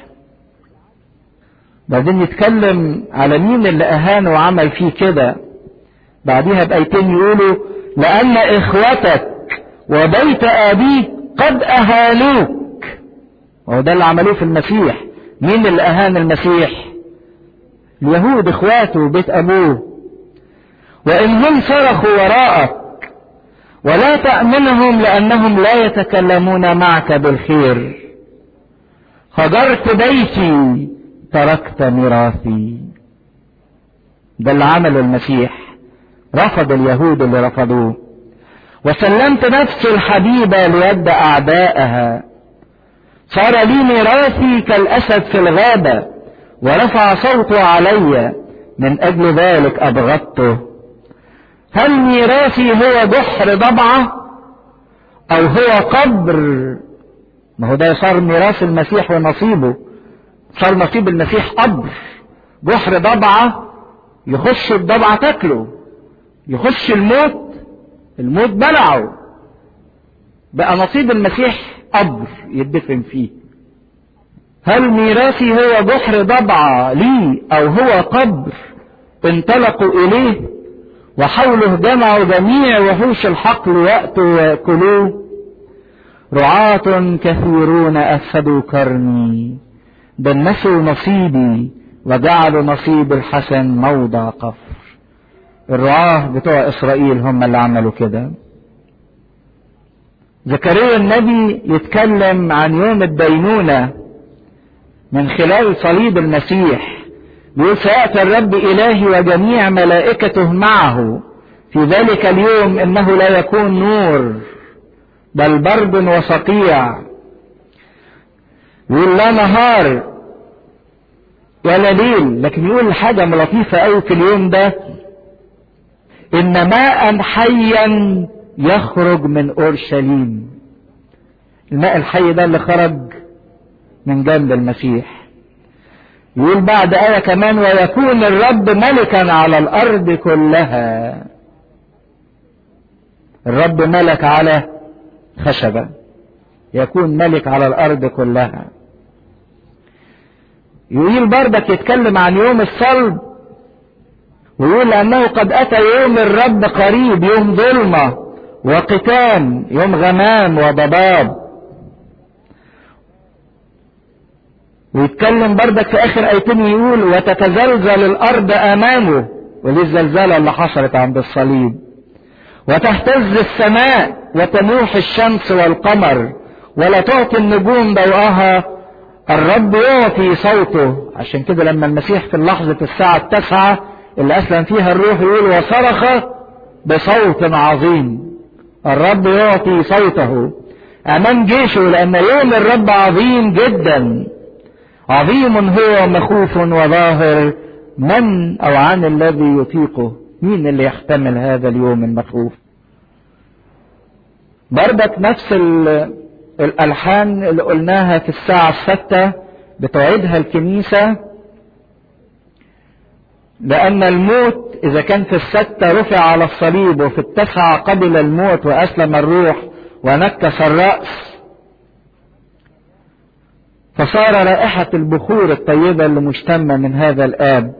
S1: بعدين يتكلم على مين اللي اهان وعمل فيه كده بعديها بايتين يقولوا لان اخوتك وبيت ابيك قد اهانوك وهو ده اللي عملوه في المسيح مين اللي اهان المسيح اليهود اخواته وبيت ابوه وان هم صرخوا وراءك ولا تأمنهم لأنهم لا يتكلمون معك بالخير هجرت بيتي تركت ميراثي ده اللي عمله المسيح رفض اليهود اللي رفضوه وسلمت نفسي الحبيبة ليد أعدائها صار لي ميراثي كالأسد في الغابة ورفع صوته علي من أجل ذلك أبغضته هل ميراثي هو جحر ضبعة أو هو قبر ما هو ده صار ميراث المسيح ونصيبه صار نصيب المسيح قبر جحر ضبعة يخش الضبعة تاكله يخش الموت الموت بلعه بقى نصيب المسيح قبر يدفن فيه هل ميراثي هو جحر ضبعة لي او هو قبر انطلقوا اليه وحوله جمعوا جميع وحوش الحقل يأتوا ويأكلوه رعاة كثيرون أفسدوا كرني دنسوا نصيبي وجعلوا نصيب الحسن موضع قفر الرعاة بتوع إسرائيل هم اللي عملوا كده زكريا النبي يتكلم عن يوم الدينونة من خلال صليب المسيح بيقول سيأتي الرب إلهي وجميع ملائكته معه في ذلك اليوم إنه لا يكون نور بل برد وصقيع يقول لا نهار ولا ليل لكن يقول حاجة لطيفة أوي في اليوم ده إن ماء حيا يخرج من أورشليم الماء الحي ده اللي خرج من جنب المسيح يقول بعد آية كمان ويكون الرب ملكا على الأرض كلها الرب ملك على خشبة يكون ملك على الأرض كلها يقول بردك يتكلم عن يوم الصلب ويقول أنه قد أتى يوم الرب قريب يوم ظلمة وقتان يوم غمام وضباب ويتكلم بردك في اخر ايتين يقول وتتزلزل الارض امامه ودي الزلزال اللي حصلت عند الصليب وتهتز السماء وتنوح الشمس والقمر ولا تعطي النجوم ضوءها الرب يعطي صوته عشان كده لما المسيح في لحظة الساعة التاسعة اللي أسلم فيها الروح يقول وصرخ بصوت عظيم الرب يعطي صوته أمام جيشه لأن يوم الرب عظيم جدا عظيم هو مخوف وظاهر من او عن الذي يطيقه مين اللي يحتمل هذا اليوم المخوف برضك نفس الألحان اللي قلناها في الساعة الستة بتوعدها الكنيسة لأن الموت إذا كان في الستة رفع على الصليب وفي التسعة قبل الموت وأسلم الروح ونكس الرأس فصار رائحة البخور الطيبة اللي مشتمة من هذا الآب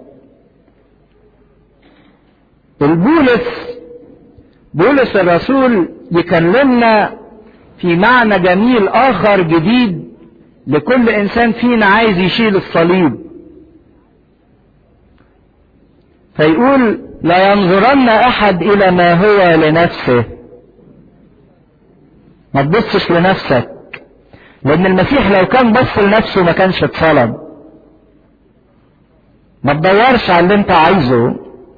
S1: البولس بولس الرسول يكلمنا في معنى جميل آخر جديد لكل إنسان فينا عايز يشيل الصليب فيقول لا ينظرن أحد إلى ما هو لنفسه ما تبصش لنفسك لأن المسيح لو كان بص لنفسه ما كانش اتصلب ما تدورش على اللي انت عايزه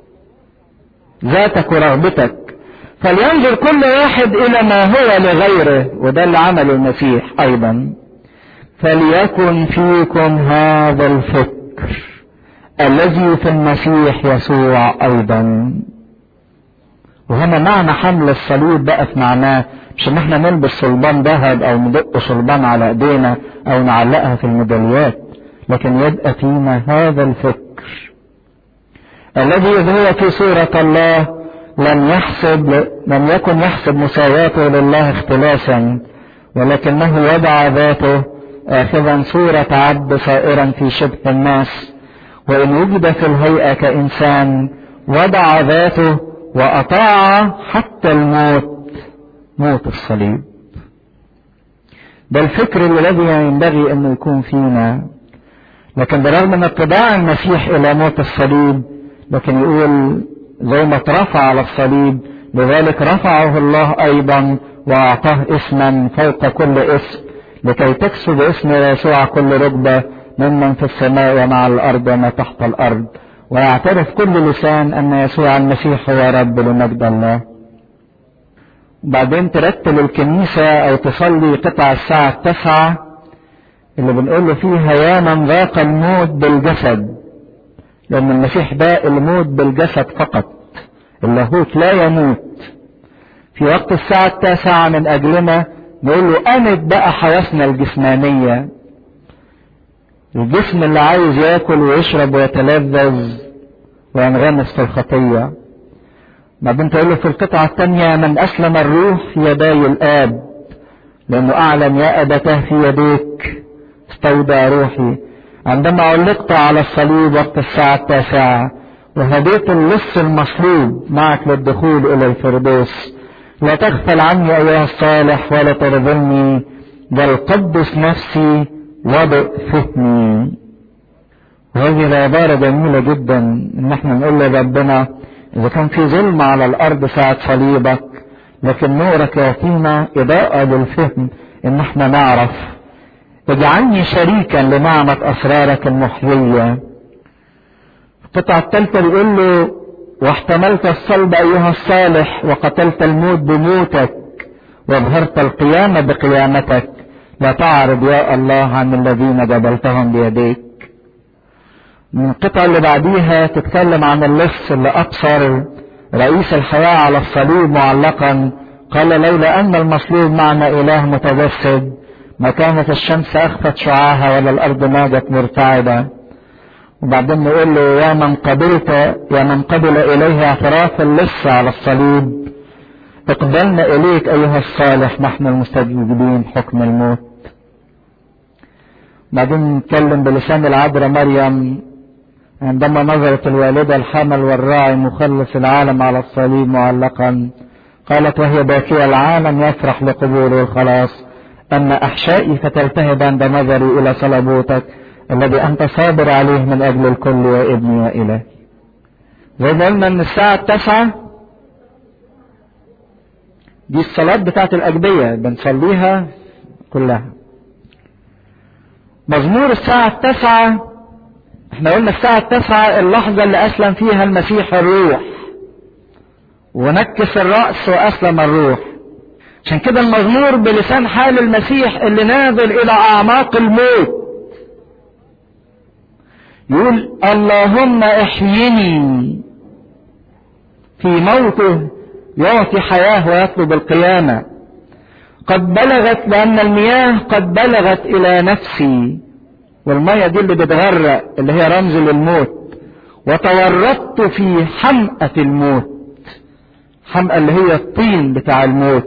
S1: ذاتك ورغبتك فلينظر كل واحد الى ما هو لغيره وده اللي عمله المسيح ايضا فليكن فيكم هذا الفكر الذي في المسيح يسوع ايضا وهنا معنى حمل الصليب بقى في معناه مش ان احنا نلبس صلبان ذهب او ندق صلبان على ايدينا او نعلقها في الميداليات لكن يبقى فينا هذا الفكر الذي هو في صورة الله لم يحسب لم يكن يحسب مساواته لله اختلاسا ولكنه وضع ذاته آخذا صورة عبد صائرا في شبه الناس وإن وجد في الهيئة كإنسان وضع ذاته وأطاع حتى الموت موت الصليب ده الفكر الذي ينبغي أنه يكون فينا لكن برغم من اتباع المسيح إلى موت الصليب لكن يقول زي ما اترفع على الصليب لذلك رفعه الله أيضا وأعطاه اسما فوق كل اسم لكي تكسب اسم يسوع كل ركبة ممن في السماء ومع الأرض وما تحت الأرض ويعترف كل لسان أن يسوع المسيح هو رب لمجد الله بعدين ترتل الكنيسة أو تصلي قطع الساعة التاسعة اللي بنقول له فيها يا من ذاق الموت بالجسد لأن المسيح باء الموت بالجسد فقط اللاهوت لا يموت في وقت الساعة التاسعة من أجلنا نقول له أمت بقى حواسنا الجسمانية الجسم اللي عايز ياكل ويشرب ويتلذذ وينغمس في الخطية بعدين تقول له في القطعة الثانية من أسلم الروح في يدي الآب لأنه أعلن يا أبتاه في يديك استودع روحي عندما علقت على الصليب وقت الساعة التاسعة وهديت اللص المصلوب معك للدخول إلى الفردوس لا تغفل عني أيها الصالح ولا ترذلني بل قدس نفسي وضئ فهمي وهذه العبارة جميلة جدا إن احنا نقول لربنا إذا كان في ظلم على الأرض ساعة صليبك لكن نورك يعطينا إضاءة للفهم إن احنا نعرف اجعلني شريكا لنعمة أسرارك المحيية القطعة الثالثة بيقول له واحتملت الصلب أيها الصالح وقتلت الموت بموتك وابهرت القيامة بقيامتك لا تعرض يا الله عن الذين جبلتهم بيديك من القطعة اللي بعديها تتكلم عن اللص اللي أبصر رئيس الحياة على الصليب معلقا قال لولا أن المصلوب معنا إله متجسد ما كانت الشمس أخفت شعاعها ولا الأرض ماجت مرتعدة وبعدين نقول له يا من قبلت يا من قبل إليه اعتراف اللص على الصليب اقبلنا إليك أيها الصالح نحن المستجيبين حكم الموت بعدين نتكلم بلسان العذراء مريم عندما نظرت الوالدة الحمل والراعي مخلص العالم على الصليب معلقا قالت وهي باكية العالم يفرح لقبوله الخلاص أما أحشائي فتلتهب عند نظري إلى صلبوتك الذي أنت صابر عليه من أجل الكل يا ابني وإلهي زي ما قلنا إن الساعة التاسعة دي الصلاة بتاعت الأجبية بنصليها كلها مزمور الساعة التاسعة احنا قلنا الساعة التاسعة اللحظة اللي أسلم فيها المسيح الروح ونكس الرأس وأسلم الروح عشان كده المزمور بلسان حال المسيح اللي نازل إلى أعماق الموت يقول اللهم احيني في موته يعطي حياة ويطلب القيامة قد بلغت لأن المياه قد بلغت إلى نفسي والمية دي اللي بتغرق اللي هي رمز للموت وتورطت في حمأة الموت حمأة اللي هي الطين بتاع الموت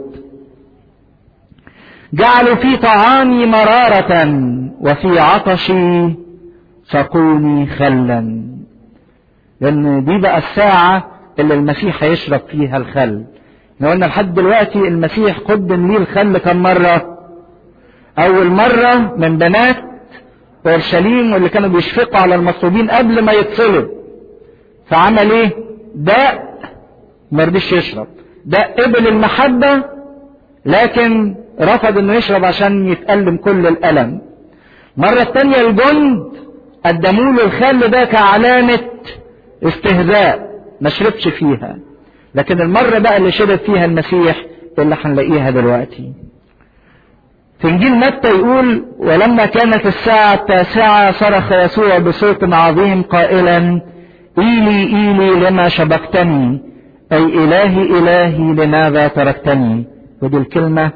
S1: جعلوا في طعامي مرارة وفي عطشي سقوني خلا لأن دي بقى الساعة اللي المسيح هيشرب فيها الخل احنا قلنا لحد دلوقتي المسيح قدم ليه الخل كم مرة أول مرة من بنات أورشليم واللي كانوا بيشفقوا على المصلوبين قبل ما يتصلب فعمل ايه؟ داء ما رضيش يشرب داء قبل المحبة لكن رفض انه يشرب عشان يتألم كل الألم مرة تانية الجند قدموا له الخل ده كعلامة استهزاء ما شربش فيها لكن المرة بقى اللي شرب فيها المسيح اللي هنلاقيها دلوقتي في انجيل متى يقول ولما كانت الساعة التاسعة صرخ يسوع بصوت عظيم قائلا إيلي إيلي لما شبكتني أي إلهي إلهي لماذا تركتني ودي الكلمة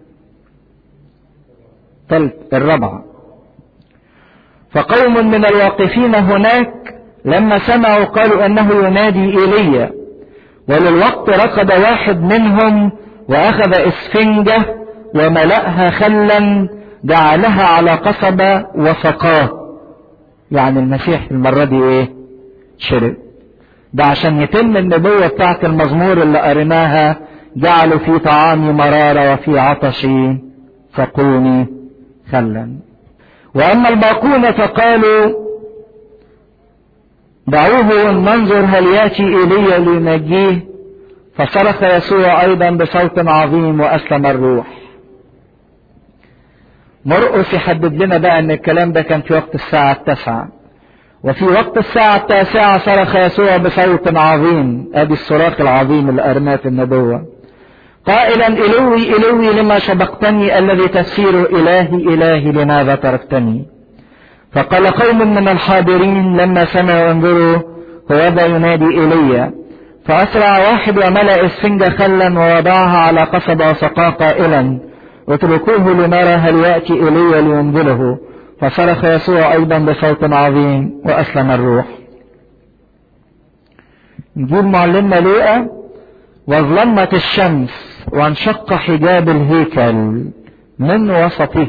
S1: ثالث الرابعة فقوم من الواقفين هناك لما سمعوا قالوا انه ينادي ايليا وللوقت ركض واحد منهم واخذ اسفنجة وملأها خلا جعلها على قصبة وسقاه يعني المسيح المرة دي ايه شرب ده عشان يتم النبوة بتاعت المزمور اللي قريناها جعلوا في طعامي مرارة وفي عطشي سقوني خلا واما الباقون فقالوا دعوه ننظر هل ياتي ايليا لينجيه فصرخ يسوع ايضا بصوت عظيم واسلم الروح مرقس يحدد لنا بقى ان الكلام ده كان في وقت الساعة التاسعة وفي وقت الساعة التاسعة صرخ يسوع بصوت عظيم ادي الصراخ العظيم اللي قرناه في النبوة قائلا الوي الوي لما شبقتني الذي تفسير الهي الهي لماذا تركتني فقال قوم من الحاضرين لما سمعوا انظروا هوذا ينادي ايليا فاسرع واحد وملا السنج خلا ووضعها على قصبة وسقاه قائلا اتركوه لنرى هل ياتي ايليا لينزله فصرخ يسوع ايضا بصوت عظيم واسلم الروح نجيب معلمنا لوقا واظلمت الشمس وانشق حجاب الهيكل من وسطه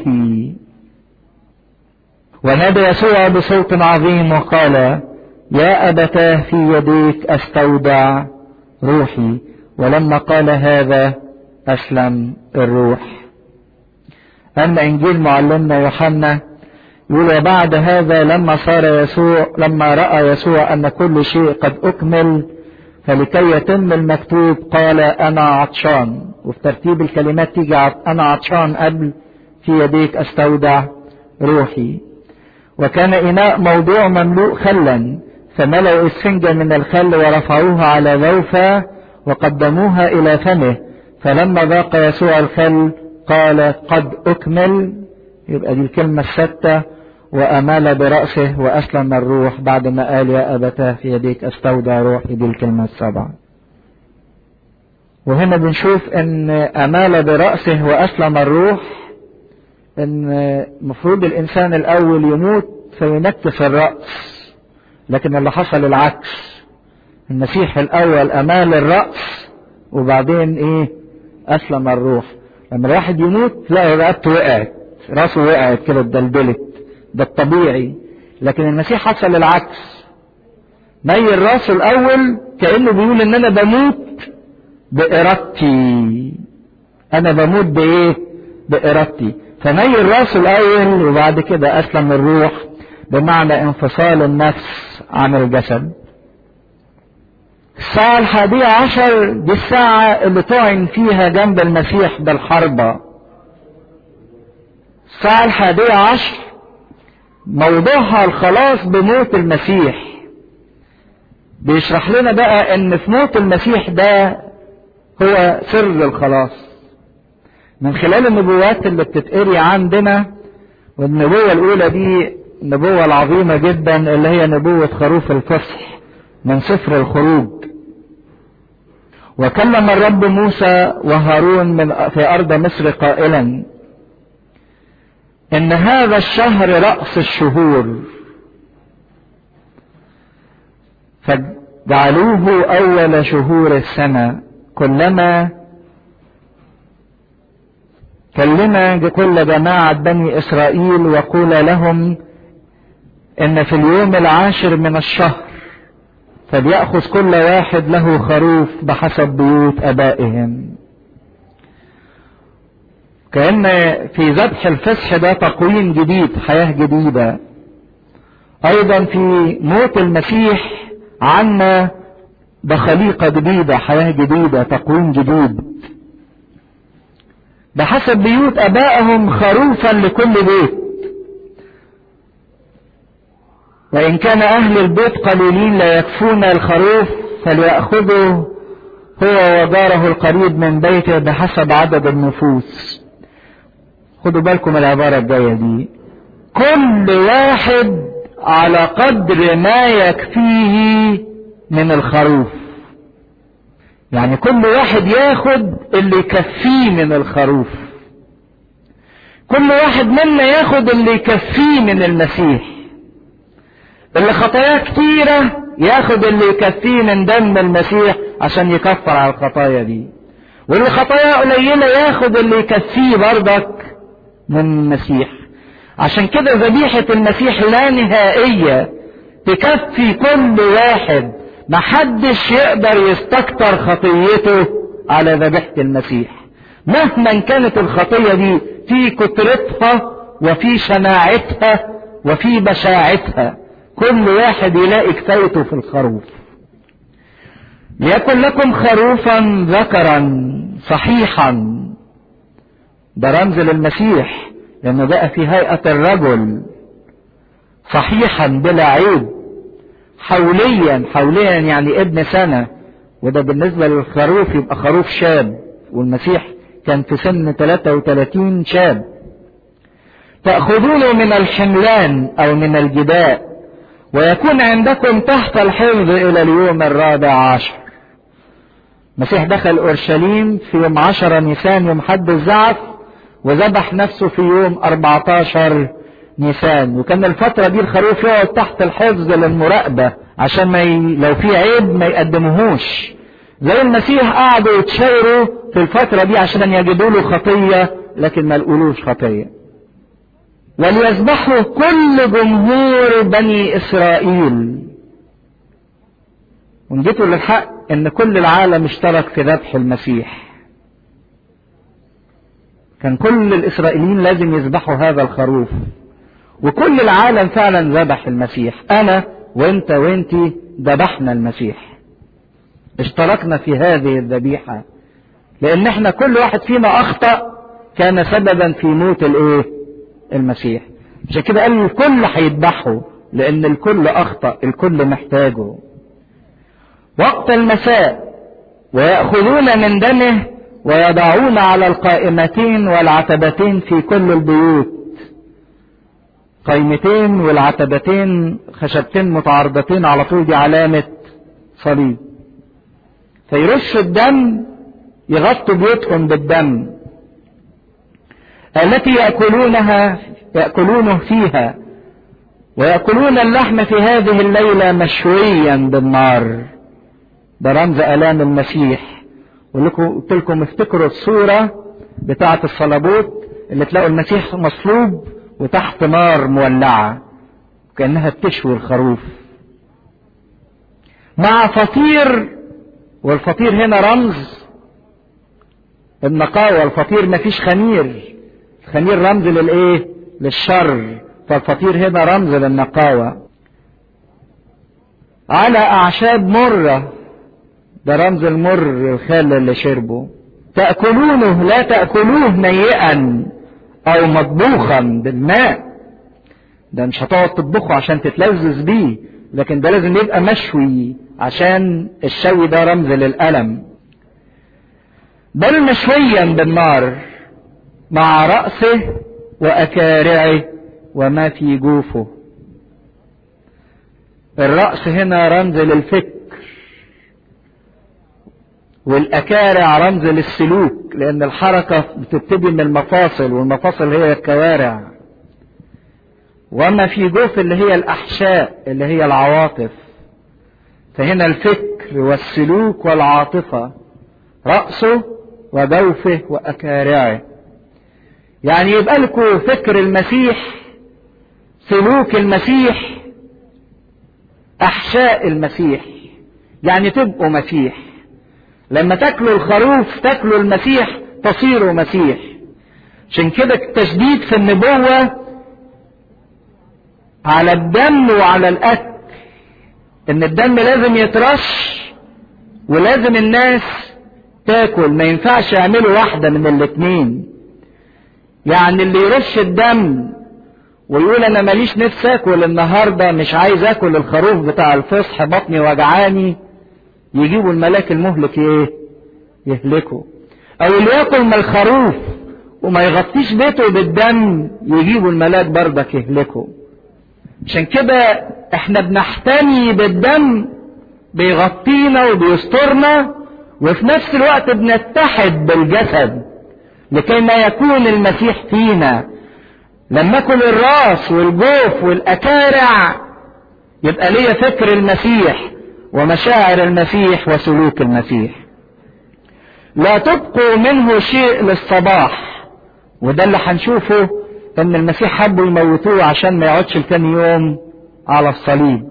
S1: ونادى يسوع بصوت عظيم وقال يا أبتاه في يديك أستودع روحي ولما قال هذا أسلم الروح أما إنجيل معلمنا يوحنا يقول وبعد هذا لما صار يسوع لما رأى يسوع أن كل شيء قد أكمل فلكي يتم المكتوب قال أنا عطشان وفي ترتيب الكلمات تيجي أنا عطشان قبل في يديك أستودع روحي وكان إناء موضوع مملوء خلا فملأوا اسفنجة من الخل ورفعوها على ذوفة وقدموها إلى فمه فلما ذاق يسوع الخل قال قد أكمل يبقى دي الكلمة الستة وأمال برأسه وأسلم الروح بعد ما قال يا أبتاه في يديك أستودع روحي دي الكلمة السبعة وهنا بنشوف ان أمال برأسه وأسلم الروح ان مفروض الإنسان الأول يموت فينكس الرأس لكن اللي حصل العكس المسيح الأول أمال الرأس وبعدين إيه أسلم الروح لما الواحد يموت تلاقي رقبته وقعت راسه وقعت كده اتدلدلت ده الطبيعي لكن المسيح حصل العكس ميل راسه الاول كانه بيقول ان انا بموت بارادتي انا بموت بايه بارادتي فميل راسه الاول وبعد كده اسلم الروح بمعنى انفصال النفس عن الجسد الساعة الحادية عشر دي الساعة اللي طعن فيها جنب المسيح بالحربة الساعة الحادية عشر موضوعها الخلاص بموت المسيح بيشرح لنا بقى ان في موت المسيح ده هو سر الخلاص من خلال النبوات اللي بتتقري عندنا والنبوة الأولى دي النبوة العظيمة جدا اللي هي نبوة خروف الفصح من سفر الخروج وكلم الرب موسى وهارون من في أرض مصر قائلا إن هذا الشهر رأس الشهور فاجعلوه أول شهور السنة كلما كلم كل جماعة بني إسرائيل وقول لهم إن في اليوم العاشر من الشهر فليأخذ كل واحد له خروف بحسب بيوت أبائهم كأن في ذبح الفسح ده تقويم جديد حياة جديدة أيضا في موت المسيح عنا ده خليقة جديدة حياة جديدة تقويم جديد بحسب بيوت أبائهم خروفا لكل بيت وإن كان أهل البيت قليلين لا يكفون الخروف فليأخذوا هو وجاره القريب من بيته بحسب عدد النفوس خدوا بالكم العبارة الجاية دي كل واحد على قدر ما يكفيه من الخروف يعني كل واحد ياخد اللي يكفيه من الخروف كل واحد منا ياخد اللي يكفيه من المسيح اللي خطاياه كتيرة ياخد اللي يكفيه من دم المسيح عشان يكفر على الخطايا دي واللي خطاياه قليلة ياخد اللي يكفيه برضك من المسيح عشان كده ذبيحة المسيح لا نهائية تكفي كل واحد محدش يقدر يستكتر خطيته على ذبيحة المسيح مهما كانت الخطية دي في كترتها وفي شناعتها وفي بشاعتها كل واحد يلاقي كفايته في الخروف ليكن لكم خروفا ذكرا صحيحا ده رمز للمسيح لانه بقى في هيئة الرجل صحيحا بلا عيب حوليا حوليا يعني ابن سنة وده بالنسبة للخروف يبقى خروف شاب والمسيح كان في سن 33 شاب تأخذونه من الحملان أو من الجداء ويكون عندكم تحت الحفظ إلى اليوم الرابع عشر المسيح دخل أورشليم في يوم عشر نيسان يوم حد الزعف وذبح نفسه في يوم 14 نيسان وكان الفترة دي الخروف يقعد تحت الحفظ للمراقبة عشان ما ي... لو في عيب ما يقدموهوش زي المسيح قعدوا يتشاوروا في الفترة دي عشان يجدوا له خطية لكن ما لقولوش خطية وليذبحوا كل جمهور بني إسرائيل ونجيتوا للحق ان كل العالم اشترك في ذبح المسيح كان كل الاسرائيليين لازم يذبحوا هذا الخروف وكل العالم فعلا ذبح المسيح انا وانت وانتي ذبحنا المسيح اشتركنا في هذه الذبيحة لان احنا كل واحد فينا اخطأ كان سببا في موت الايه المسيح عشان كده قال الكل هيذبحه لان الكل اخطأ الكل محتاجه وقت المساء ويأخذون من دمه ويضعون على القائمتين والعتبتين في كل البيوت قائمتين والعتبتين خشبتين متعارضتين على طول دي علامة صليب فيرشوا الدم يغطوا بيوتهم بالدم التي يأكلونها يأكلونه فيها ويأكلون اللحم في هذه الليلة مشويا بالنار ده رمز آلام المسيح قلت لكم افتكروا الصورة بتاعة الصلبوت اللي تلاقوا المسيح مصلوب وتحت نار مولعة كأنها بتشوي الخروف مع فطير والفطير هنا رمز النقاوة الفطير مفيش خمير الخمير رمز للايه للشر فالفطير هنا رمز للنقاوة على أعشاب مرة ده رمز المر الخال اللي شربه تأكلونه لا تأكلوه نيئا أو مطبوخا بالماء ده مش هتقعد تطبخه عشان تتلذذ بيه لكن ده لازم يبقى مشوي عشان الشوي ده رمز للألم بل مشويا بالنار مع رأسه وأكارعه وما في جوفه الرأس هنا رمز للفكر والأكارع رمز للسلوك لأن الحركة بتبتدي من المفاصل والمفاصل هي الكوارع وما في جوف اللي هي الأحشاء اللي هي العواطف فهنا الفكر والسلوك والعاطفة رأسه وجوفه وأكارعه يعني يبقى لكم فكر المسيح سلوك المسيح أحشاء المسيح يعني تبقوا مسيح لما تاكلوا الخروف تاكلوا المسيح تصيروا مسيح عشان كده التشديد في النبوة على الدم وعلى الأكل إن الدم لازم يترش ولازم الناس تاكل ما ينفعش يعملوا واحدة من الاتنين يعني اللي يرش الدم ويقول انا ماليش نفس اكل النهارده مش عايز اكل الخروف بتاع الفصح بطني وجعاني يجيبوا الملاك المهلك ايه يهلكه او اللي ياكل من الخروف وما يغطيش بيته بالدم يجيبوا الملاك بردك يهلكه عشان كده احنا بنحتمي بالدم بيغطينا وبيسترنا وفي نفس الوقت بنتحد بالجسد لكي ما يكون المسيح فينا لما اكل الراس والجوف والاكارع يبقى ليا فكر المسيح ومشاعر المسيح وسلوك المسيح لا تبقوا منه شيء للصباح وده اللي هنشوفه ان المسيح حبوا يموتوه عشان ما يقعدش لتاني يوم على الصليب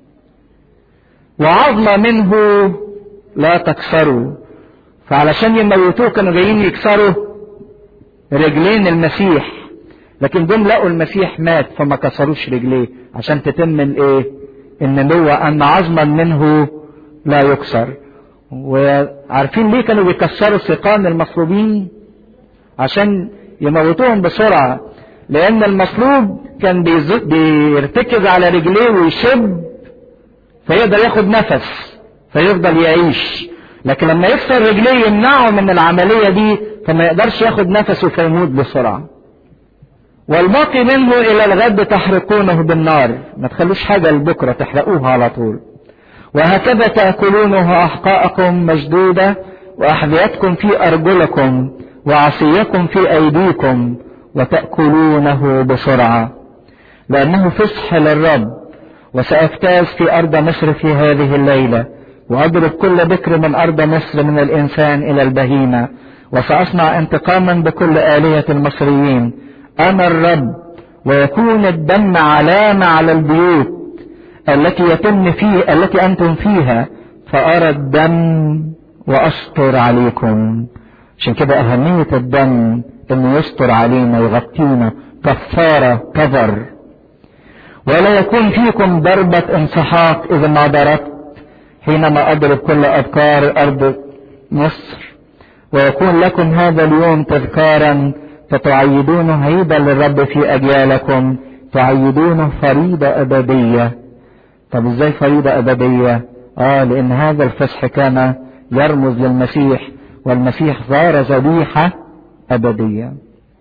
S1: وعظم منه لا تكسروا فعلشان يموتوه كانوا جايين يكسروا رجلين المسيح لكن دول لقوا المسيح مات فما كسروش رجليه عشان تتم الايه النبوة ان عظما منه لا يكسر وعارفين ليه كانوا بيكسروا سيقان المصلوبين عشان يموتوهم بسرعة لان المصلوب كان بيرتكز على رجليه ويشب فيقدر ياخد نفس فيفضل يعيش لكن لما يكسر رجليه يمنعه من العملية دي فما يقدرش ياخد نفسه فيموت بسرعة والباقي منه الى الغد تحرقونه بالنار ما تخلوش حاجة لبكرة تحرقوها على طول وهكذا تأكلونه أحقاءكم مشدودة وأحذيتكم في أرجلكم وعصيكم في أيديكم وتأكلونه بسرعة لأنه فصح للرب وسأجتاز في أرض مصر في هذه الليلة وأضرب كل بكر من أرض مصر من الإنسان إلى البهيمة وسأصنع انتقاما بكل آلية المصريين أنا الرب ويكون الدم علامة على البيوت التي يتم فيه التي أنتم فيها فأرى الدم وأستر عليكم عشان كده أهمية الدم إنه يستر علينا يغطينا كفارة كفر ولا يكون فيكم ضربة انسحاق إذا ما ضربت حينما أضرب كل أبكار أرض مصر ويكون لكم هذا اليوم تذكارا فتعيدون عيدا للرب في أجيالكم تعيدونه فريضة أبدية طب ازاي فريضة أبدية اه لأن هذا الفصح كان يرمز للمسيح والمسيح صار ذبيحة أبدية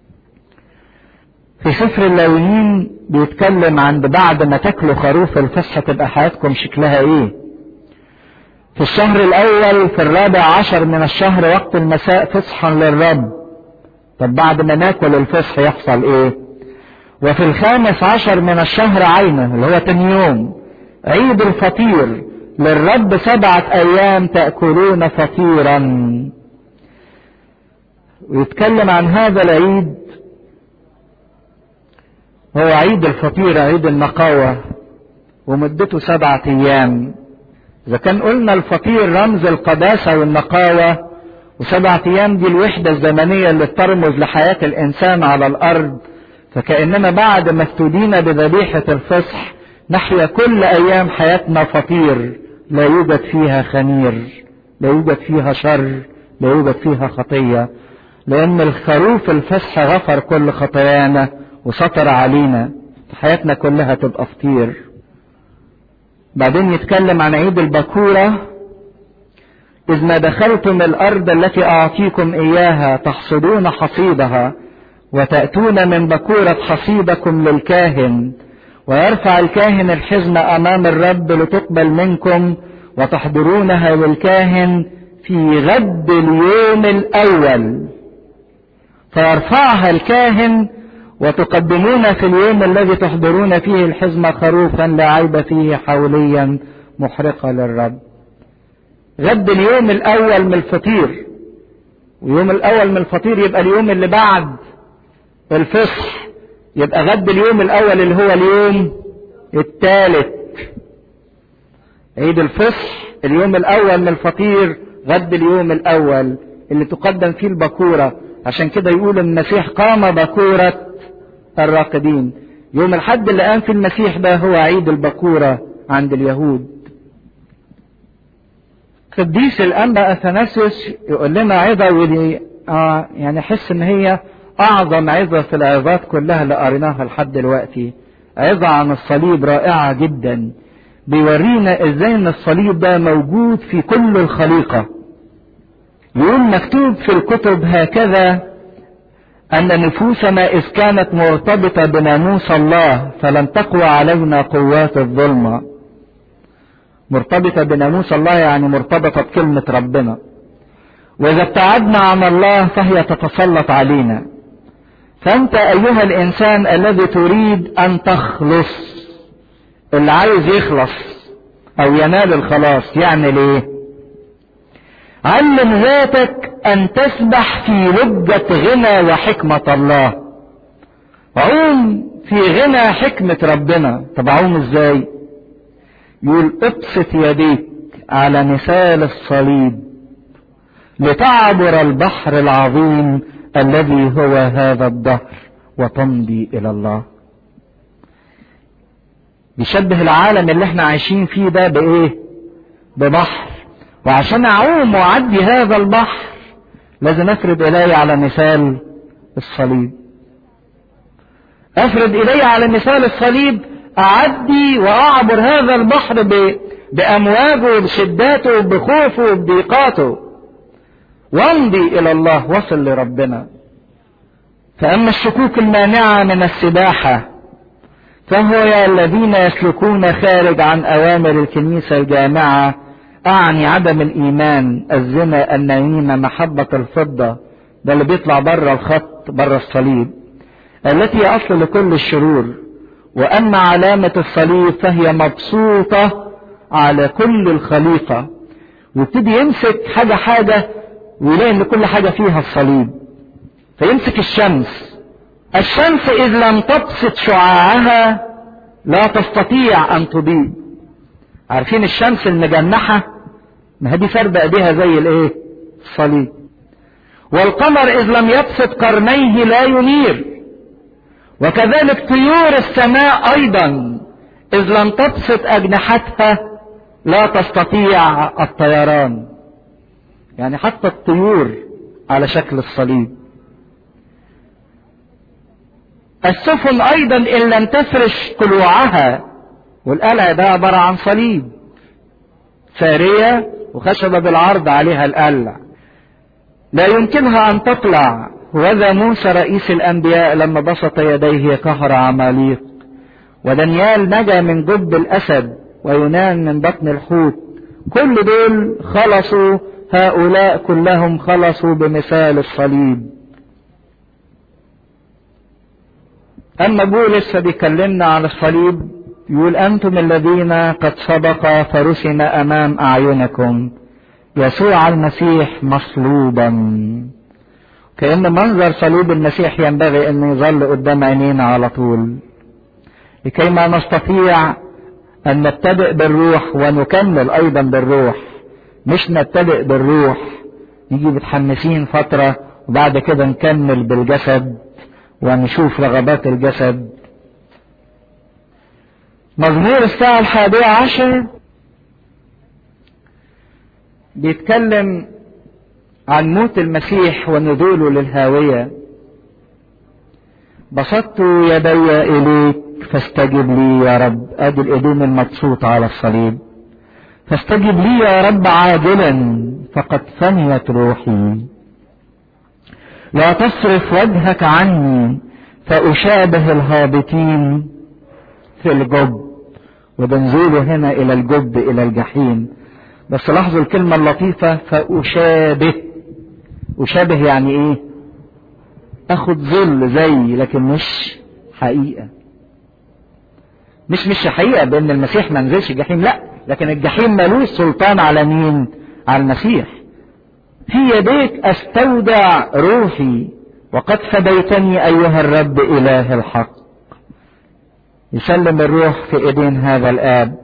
S1: في سفر اللاويين بيتكلم عن بعد ما تاكلوا خروف الفصح تبقى حياتكم شكلها ايه في الشهر الاول في الرابع عشر من الشهر وقت المساء فصحا للرب طب بعد ما ناكل الفصح يحصل ايه وفي الخامس عشر من الشهر عينه اللي هو تاني يوم عيد الفطير للرب سبعة ايام تأكلون فطيرا ويتكلم عن هذا العيد هو عيد الفطير عيد النقاوة ومدته سبعة ايام اذا كان قلنا الفطير رمز القداسة والنقاوة وسبعة ايام دي الوحدة الزمنية اللي ترمز لحياة الانسان على الارض فكأننا بعد ما افتدينا بذبيحة الفصح نحيا كل ايام حياتنا فطير لا يوجد فيها خمير لا يوجد فيها شر لا يوجد فيها خطية لان الخروف الفصح غفر كل خطايانا وستر علينا حياتنا كلها تبقى فطير بعدين يتكلم عن عيد البكورة إذ ما دخلتم الأرض التي أعطيكم إياها تحصدون حصيدها وتأتون من بكورة حصيدكم للكاهن ويرفع الكاهن الحزمة أمام الرب لتقبل منكم وتحضرونها للكاهن في غد اليوم الأول فيرفعها الكاهن وتقدمون في اليوم الذي تحضرون فيه الحزمة خروفا لا عيب فيه حوليا محرقة للرب غد اليوم الأول من الفطير ويوم الأول من الفطير يبقى اليوم اللي بعد الفصح يبقى غد اليوم الأول اللي هو اليوم الثالث عيد الفصح اليوم الأول من الفطير غد اليوم الأول اللي تقدم فيه البكورة عشان كده يقول المسيح قام بكورة الراقدين يوم الحد اللي قام فيه المسيح ده هو عيد البكورة عند اليهود قديس الأنبا أثناسيوس يقول لنا عظة ودي آه يعني أحس إن هي أعظم عظة في العظات كلها اللي قريناها لحد دلوقتي عظة عن الصليب رائعة جدا بيورينا ازاي ان الصليب ده موجود في كل الخليقة يقول مكتوب في الكتب هكذا ان نفوسنا اذ كانت مرتبطة بناموس الله فلم تقوى علينا قوات الظلمة مرتبطة بناموس الله يعني مرتبطة بكلمة ربنا واذا ابتعدنا عن الله فهي تتسلط علينا فانت ايها الانسان الذي تريد ان تخلص اللي عايز يخلص او ينال الخلاص يعمل ايه علم ذاتك ان تسبح في لجة غنى وحكمة الله عوم في غنى حكمة ربنا طب عوم ازاي يقول ابسط يديك على مثال الصليب لتعبر البحر العظيم الذي هو هذا الدهر وتمضي الى الله بيشبه العالم اللي احنا عايشين فيه ده بايه ببحر وعشان اعوم واعدي هذا البحر لازم افرد الي على مثال الصليب افرد الي على مثال الصليب اعدي واعبر هذا البحر ب... بامواجه وبشداته وبخوفه وبضيقاته وامضي الى الله وصل لربنا فاما الشكوك المانعه من السباحه فهو الذين يسلكون خارج عن أوامر الكنيسة الجامعة أعني عدم الإيمان الزنا النميمة محبة الفضة ده اللي بيطلع بره الخط بره الصليب التي أصل لكل الشرور وأما علامة الصليب فهي مبسوطة على كل الخليقة ويبتدي يمسك حاجة حاجة ويلاقي إن كل حاجة فيها الصليب فيمسك الشمس الشمس إذ لم تبسط شعاعها لا تستطيع أن تضيء عارفين الشمس المجنحة ما هدي فرد ايديها زي الايه الصليب والقمر إذ لم يبسط قرنيه لا ينير وكذلك طيور السماء أيضا إذ لم تبسط أجنحتها لا تستطيع الطيران يعني حتى الطيور على شكل الصليب السفن ايضا ان لم تفرش قلوعها والقلع ده عبارة عن صليب سارية وخشبة بالعرض عليها القلع لا يمكنها ان تطلع وذا موسى رئيس الانبياء لما بسط يديه قهر عماليق ودانيال نجا من جب الاسد ويونان من بطن الحوت كل دول خلصوا هؤلاء كلهم خلصوا بمثال الصليب أما بولس فبيكلمنا عن الصليب يقول أنتم الذين قد سبق فرسم أمام أعينكم يسوع المسيح مصلوبا كأن منظر صليب المسيح ينبغي أن يظل قدام عينينا على طول لكي ما نستطيع أن نبتدئ بالروح ونكمل أيضا بالروح مش نبتدئ بالروح نيجي متحمسين فترة وبعد كده نكمل بالجسد ونشوف رغبات الجسد مزمور الساعة الحادية عشر بيتكلم عن موت المسيح ونزوله للهاوية بسطت يدي إليك فاستجب لي يا رب ادي الايدين المبسوطة على الصليب فاستجب لي يا رب عاجلا فقد فنيت روحي لا تصرف وجهك عني فأشابه الهابطين في الجب وبنزوله هنا إلى الجب إلى الجحيم بس لاحظوا الكلمة اللطيفة فأشابه أشابه يعني إيه أخد ظل زي لكن مش حقيقة مش مش حقيقة بأن المسيح ما نزلش الجحيم لا لكن الجحيم ملوش سلطان على مين على المسيح في يديك استودع روحي وقد فديتني ايها الرب اله الحق يسلم الروح في ايدين هذا الاب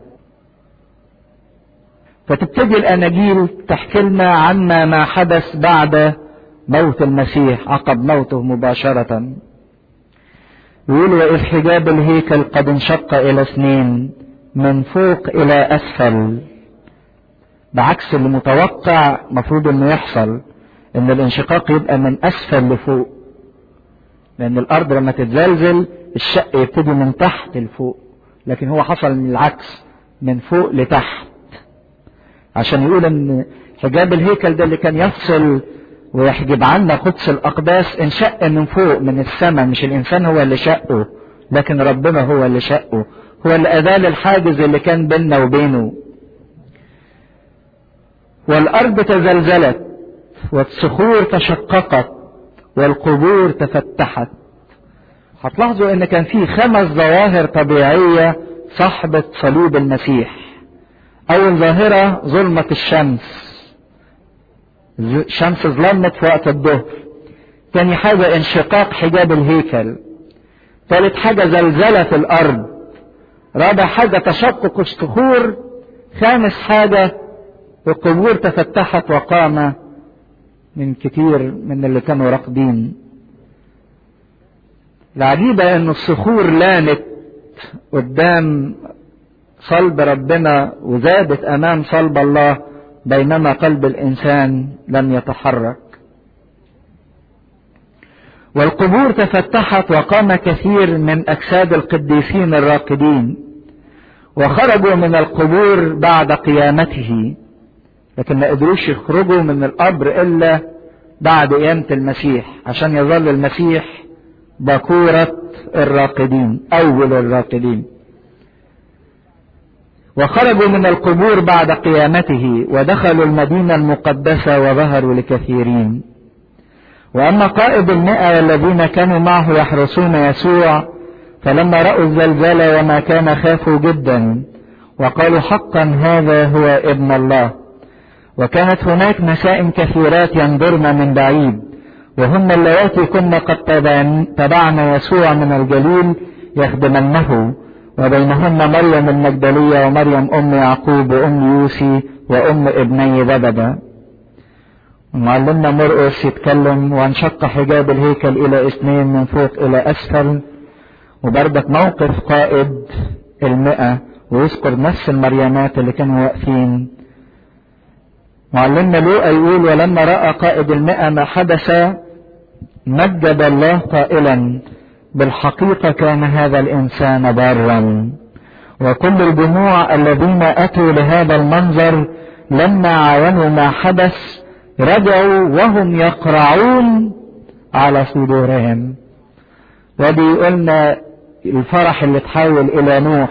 S1: فتبتدي الاناجيل تحكي لنا عنا ما حدث بعد موت المسيح عقب موته مباشرة يقول وإذ حجاب الهيكل قد انشق إلى اثنين من فوق إلى أسفل بعكس اللي متوقع مفروض انه يحصل ان الانشقاق يبقى من اسفل لفوق لان الارض لما تتزلزل الشق يبتدي من تحت لفوق لكن هو حصل من العكس من فوق لتحت عشان يقول ان حجاب الهيكل ده اللي كان يفصل ويحجب عنا قدس الاقداس انشق من فوق من السماء مش الانسان هو اللي شقه لكن ربنا هو اللي شقه هو اللي ازال الحاجز اللي كان بيننا وبينه والارض تزلزلت والصخور تشققت والقبور تفتحت هتلاحظوا ان كان في خمس ظواهر طبيعية صاحبة صليب المسيح اول ظاهرة ظلمة الشمس الشمس ظلمت في وقت الظهر تاني حاجة انشقاق حجاب الهيكل ثالث حاجة زلزلة في الارض رابع حاجة تشقق الصخور خامس حاجة القبور تفتحت وقام من كتير من اللي كانوا راقدين العجيبة ان الصخور لانت قدام صلب ربنا وزادت امام صلب الله بينما قلب الانسان لم يتحرك والقبور تفتحت وقام كثير من اجساد القديسين الراقدين وخرجوا من القبور بعد قيامته لكن ما قدروش يخرجوا من القبر الا بعد قيامة المسيح عشان يظل المسيح بكورة الراقدين اول الراقدين وخرجوا من القبور بعد قيامته ودخلوا المدينة المقدسة وظهروا لكثيرين وأما قائد المئة والذين كانوا معه يحرسون يسوع فلما رأوا الزلزال وما كان خافوا جدا وقالوا حقا هذا هو ابن الله وكانت هناك نساء كثيرات ينظرن من بعيد وهن اللواتي كن قد تبعن يسوع من الجليل يخدمنه وبينهن مريم المجدلية ومريم أم يعقوب وأم يوسي وأم ابني زبدة معلمنا مرقس يتكلم وانشق حجاب الهيكل إلى اثنين من فوق إلى أسفل وبردك موقف قائد المئة ويذكر نفس المريمات اللي كانوا واقفين معلمنا لوقا يقول ولما رأى قائد المئة ما حدث مجد الله قائلا بالحقيقة كان هذا الإنسان بارا وكل الجموع الذين أتوا لهذا المنظر لما عاينوا ما حدث رجعوا وهم يقرعون على صدورهم ودي قلنا الفرح اللي تحول إلى نوح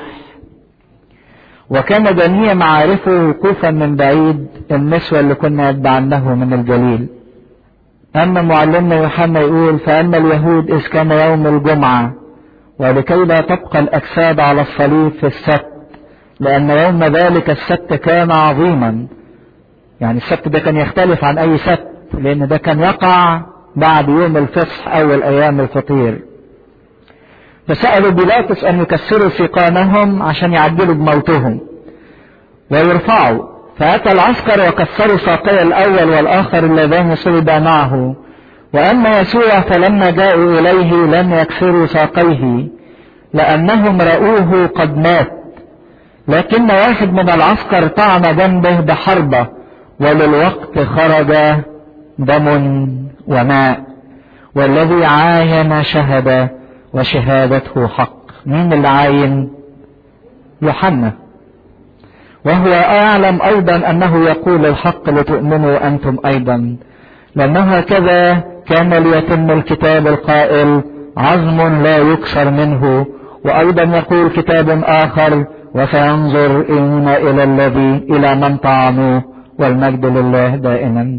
S1: وكان جميع معارفه وقوفا من بعيد النسوة اللي كنا يتبعنه من الجليل أما معلمنا يوحنا يقول فأما اليهود إذ كان يوم الجمعة ولكي لا تبقى الأجساد على الصليب في السبت لأن يوم ذلك السبت كان عظيما يعني السبت ده كان يختلف عن أي سبت لأن ده كان يقع بعد يوم الفصح أول أيام الفطير فسألوا بيلاطس أن يكسروا سيقانهم عشان يعجلوا بموتهم ويرفعوا فأتى العسكر وكسروا ساقي الأول والآخر اللذان صلبا معه وأما يسوع فلما جاءوا إليه لم يكسروا ساقيه لأنهم رأوه قد مات لكن واحد من العسكر طعن جنبه بحربة وللوقت خرج دم وماء والذي عاين شهد وشهادته حق مين اللي عاين يوحنا وهو يعلم ايضا انه يقول الحق لتؤمنوا انتم ايضا لانه هكذا كان ليتم الكتاب القائل عظم لا يكسر منه وايضا يقول كتاب اخر وسينظرون إلى الذي إلى من طعنوه والمجد لله دائما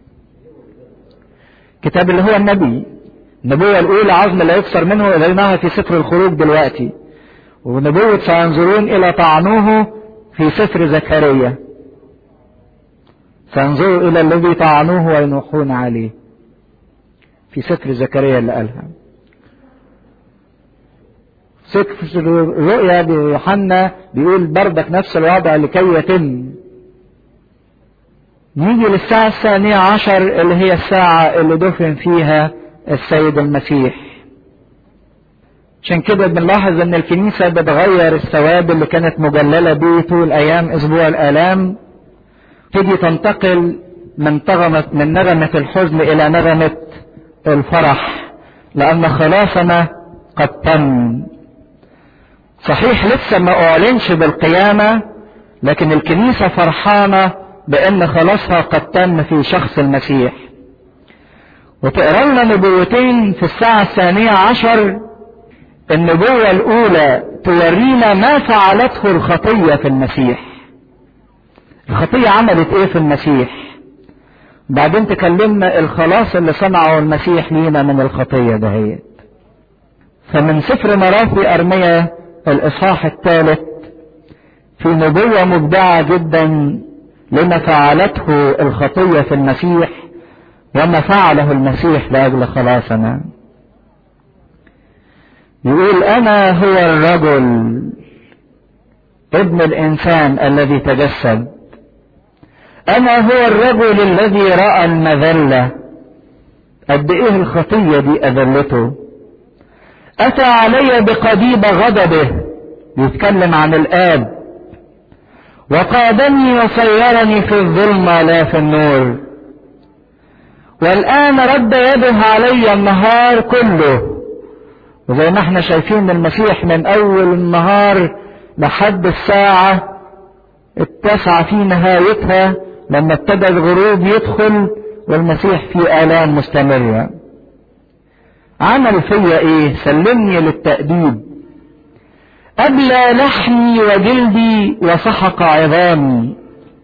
S1: كتاب اللي هو النبي النبوة الأولى عظم لا يكسر منه إليناها في سفر الخروج دلوقتي ونبوة سينظرون إلى طعنوه في سفر زكريا سينظروا إلى الذي طعنوه وينوحون عليه في سفر زكريا اللي قالها سفر الرؤيا بيوحنا بيقول بردك نفس الوضع لكي يتم نيجي للساعة الثانية عشر اللي هي الساعة اللي دفن فيها السيد المسيح عشان كده بنلاحظ ان الكنيسة بتغير الثواب اللي كانت مجللة بيه طول ايام اسبوع الالام تيجي تنتقل من طغمة من نغمة الحزن الى نغمة الفرح لان خلاصنا قد تم صحيح لسه ما اعلنش بالقيامة لكن الكنيسة فرحانة بان خلاصها قد تم في شخص المسيح وتقرا لنا نبوتين في الساعة الثانية عشر النبوة الأولى تورينا ما فعلته الخطية في المسيح الخطية عملت إيه في المسيح بعدين تكلمنا الخلاص اللي صنعه المسيح لينا من الخطية دهيت فمن سفر مرافي أرمية الإصحاح الثالث في نبوة مبدعة جدا لما فعلته الخطية في المسيح وما فعله المسيح لأجل خلاصنا يقول أنا هو الرجل ابن الإنسان الذي تجسد أنا هو الرجل الذي رأى المذلة قد إيه الخطية دي أذلته أتى علي بقضيب غضبه يتكلم عن الآب وقادني وصيرني في الظلمة لا في النور والآن رد يده علي النهار كله وزي ما احنا شايفين المسيح من أول النهار لحد الساعة التاسعة في نهايتها لما ابتدى الغروب يدخل والمسيح في آلام مستمرة عمل فيا ايه سلمني للتأديب أبلى لحمي وجلدي وسحق عظامي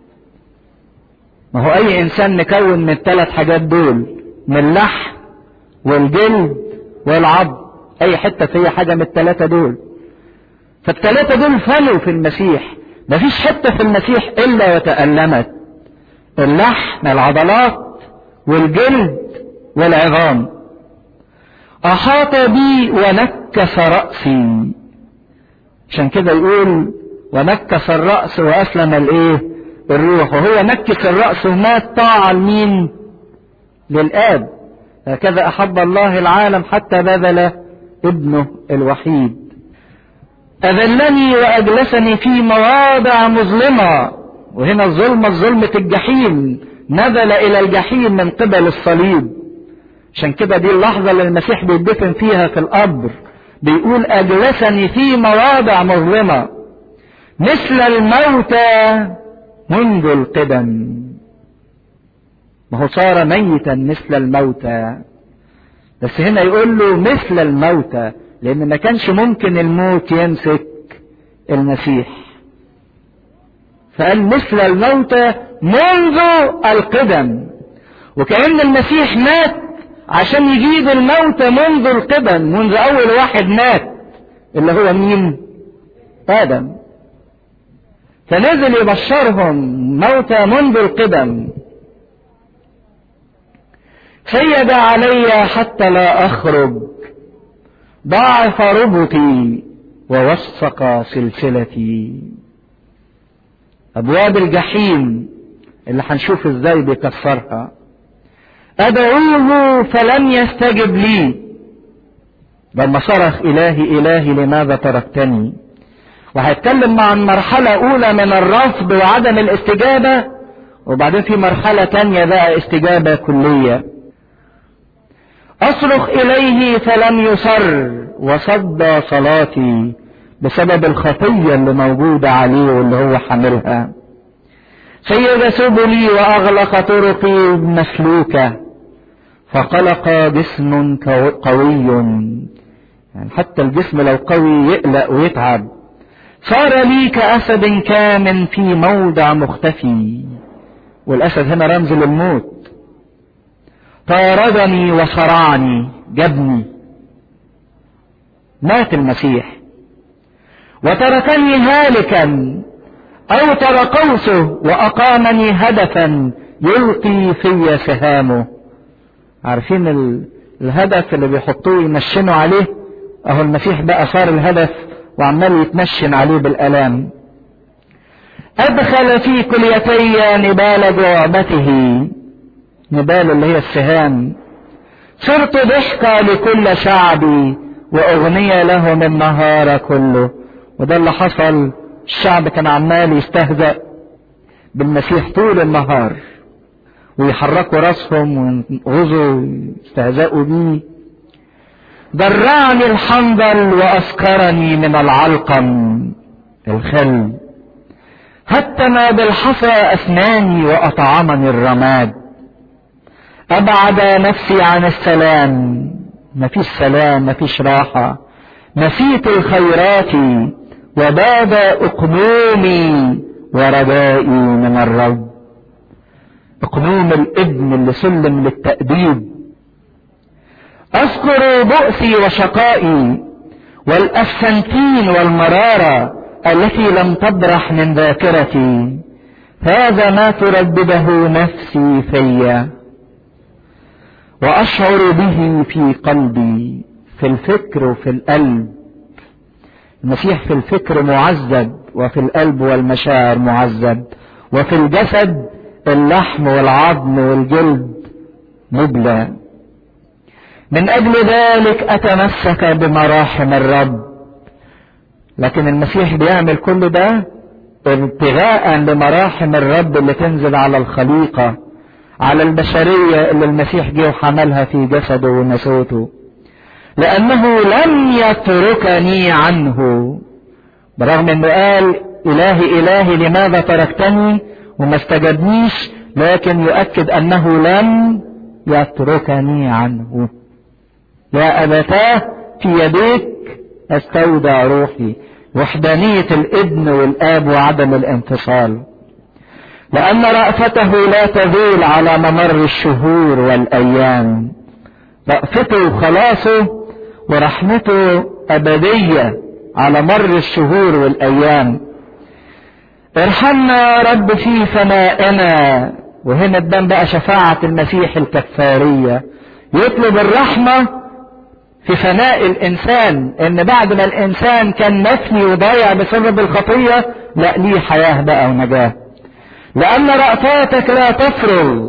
S1: ما هو أي إنسان مكون من الثلاث حاجات دول من اللحم والجلد والعظم أي حتة فيها حاجة من الثلاثة دول فالثلاثة دول فلوا في المسيح مفيش حتة في المسيح إلا وتألمت اللحم العضلات والجلد والعظام أحاط بي ونكس رأسي عشان كده يقول ونكس الرأس وأسلم الإيه؟ الروح وهو نكس الرأس ومات طاعة لمين؟ للآب هكذا أحب الله العالم حتى بذل ابنه الوحيد أذلني وأجلسني في مواضع مظلمة وهنا الظلمة ظلمة الجحيم نزل إلى الجحيم من قبل الصليب عشان كده دي اللحظة اللي المسيح بيدفن فيها في القبر بيقول أجلسني في مواضع مظلمة مثل الموتى منذ القدم ما هو صار ميتا مثل الموتى بس هنا يقول له مثل الموتى لأن ما كانش ممكن الموت يمسك المسيح فقال مثل الموتى منذ القدم وكأن المسيح مات عشان يجيب الموت منذ القدم منذ اول واحد مات اللي هو مين ادم فنزل يبشرهم موتى منذ القدم سيد علي حتى لا اخرج ضاعف ربطي ووثق سلسلتي ابواب الجحيم اللي هنشوف ازاي بيكسرها أدعوه فلم يستجب لي لما صرخ إلهي إلهي لماذا تركتني وهيتكلم عن مرحلة أولى من الرفض وعدم الاستجابة وبعدين في مرحلة تانية بقى استجابة كلية أصرخ إليه فلم يصر وصد صلاتي بسبب الخطية اللي موجودة عليه واللي هو حاملها سيد سبلي وأغلق طرقي مسلوكة فقلق جسم قوي يعني حتى الجسم لو قوي يقلق ويتعب صار لي كأسد كامن في موضع مختفي والأسد هنا رمز للموت طاردني وصرعني جبني مات المسيح وتركني هالكا أوتر قوسه وأقامني هدفا يلقي في سهامه عارفين ال... الهدف اللي بيحطوه ينشنوا عليه اهو المسيح بقى صار الهدف وعمال يتنشن عليه بالالام ادخل في كليتي نبال جعبته نبال اللي هي السهام صرت ضحكة لكل شعبي واغنية لهم النهار كله وده اللي حصل الشعب كان عمال يستهزأ بالمسيح طول النهار ويحركوا راسهم وينغزوا ويستهزئوا بيه درعني الحنظل واسكرني من العلقم الخل هتم بالحصى اسناني واطعمني الرماد ابعد نفسي عن السلام مفيش سلام مفيش راحة نسيت الخيرات وباد اقنومي ورجائي من الرب اقنوم الابن اللي سلم للتأديب اذكر بؤسي وشقائي والافسنتين والمرارة التي لم تبرح من ذاكرتي هذا ما تردده نفسي فيا واشعر به في قلبي في الفكر وفي القلب المسيح في الفكر معذب وفي القلب والمشاعر معذب وفي الجسد اللحم والعظم والجلد مبلى من اجل ذلك اتمسك بمراحم الرب لكن المسيح بيعمل كل ده ابتغاء لمراحم الرب اللي تنزل على الخليقة على البشرية اللي المسيح جه وحملها في جسده ونسوته لأنه لم يتركني عنه برغم انه قال إلهي إلهي لماذا تركتني وما استجبنيش لكن يؤكد أنه لم يتركني عنه يا أبتاه في يديك استودع روحي وحدانية الابن والاب وعدم الانفصال لان رأفته لا تزول على ممر الشهور والايام رأفته وخلاصه ورحمته ابدية على مر الشهور والايام ارحمنا يا رب في فنائنا وهنا تبان بقى شفاعة المسيح الكفارية يطلب الرحمة في فناء الانسان ان بعد ما الانسان كان مفني وضايع بسبب الخطية لا ليه حياة بقى ونجاة لان رأفاتك لا تفرغ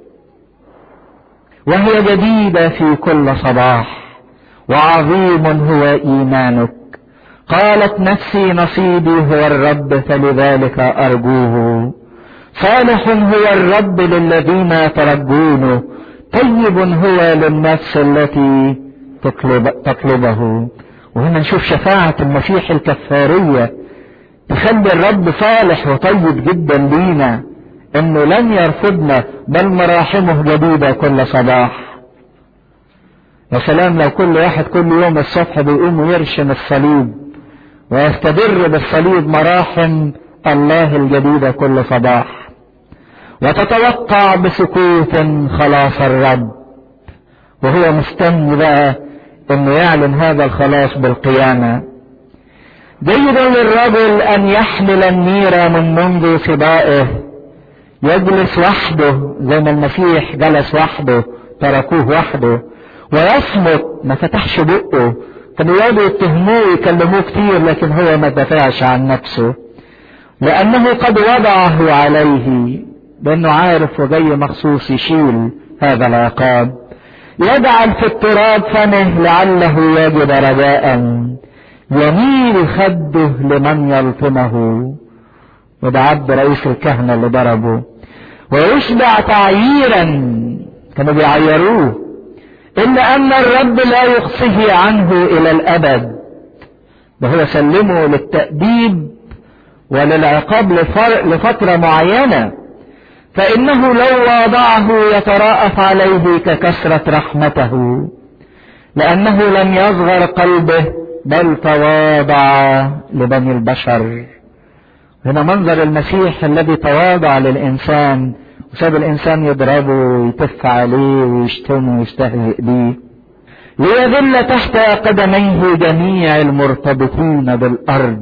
S1: وهي جديدة في كل صباح وعظيم هو ايمانك قالت نفسي نصيبي هو الرب فلذلك ارجوه صالح هو الرب للذين يترجونه طيب هو للنفس التي تطلب تطلبه وهنا نشوف شفاعة المسيح الكفارية تخلي الرب صالح وطيب جدا لينا انه لن يرفضنا بل مراحمه جديدة كل صباح يا سلام لو كل واحد كل يوم الصبح بيقوم ويرشم الصليب ويستدر بالصليب مراحم الله الجديدة كل صباح وتتوقع بسكوت خلاص الرب وهو مستني بقى انه يعلن هذا الخلاص بالقيامة جيد للرجل ان يحمل النير من منذ صبائه يجلس وحده زي ما المسيح جلس وحده تركوه وحده ويصمت ما فتحش بقه كانوا يقعدوا يتهموه ويكلموه كتير لكن هو ما دافعش عن نفسه لانه قد وضعه عليه لانه عارف وجاي مخصوص يشيل هذا العقاب يجعل في التراب فمه لعله يجد رجاء يميل خده لمن يلطمه وده عبد رئيس الكهنة اللي ضربه ويشبع تعييرا كانوا بيعيروه إلا أن الرب لا يقصه عنه إلى الأبد ده هو سلمه للتأديب وللعقاب لفترة معينة فإنه لو واضعه يتراءف عليه ككثرة رحمته لأنه لم يصغر قلبه بل تواضع لبني البشر هنا منظر المسيح الذي تواضع للإنسان وساب الإنسان يضربه ويتف عليه ويشتمه ويستهزئ به ليذل تحت قدميه جميع المرتبطين بالأرض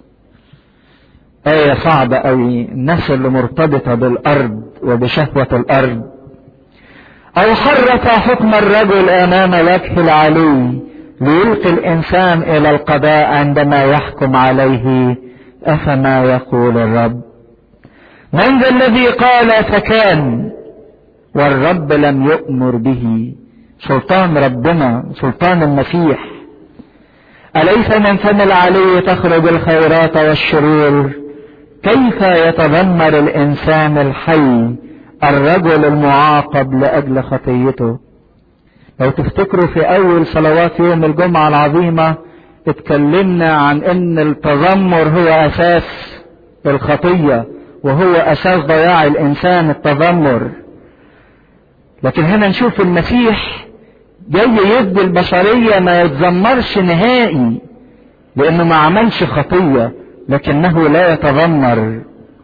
S1: آية صعبة أوي الناس اللي مرتبطة بالأرض وبشهوة الأرض أو حرف حكم الرجل أمام وجه العلي ليلقي الإنسان إلى القضاء عندما يحكم عليه أفما يقول الرب من ذا الذي قال فكان والرب لم يؤمر به سلطان ربنا سلطان المسيح أليس من فم العلي تخرج الخيرات والشرور كيف يتذمر الإنسان الحي الرجل المعاقب لأجل خطيته لو تفتكروا في أول صلوات يوم الجمعة العظيمة اتكلمنا عن ان التذمر هو اساس الخطية وهو اساس ضياع الانسان التذمر لكن هنا نشوف المسيح جاي يدي البشرية ما يتذمرش نهائي لانه ما عملش خطية لكنه لا يتذمر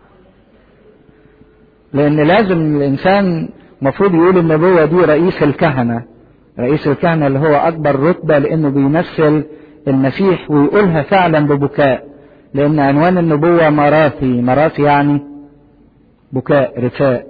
S1: لان لازم الانسان المفروض يقول النبوة دي رئيس الكهنة رئيس الكهنة اللي هو اكبر رتبة لانه بيمثل المسيح ويقولها فعلا ببكاء لان عنوان النبوة مراثي مراثي يعني بكاء رثاء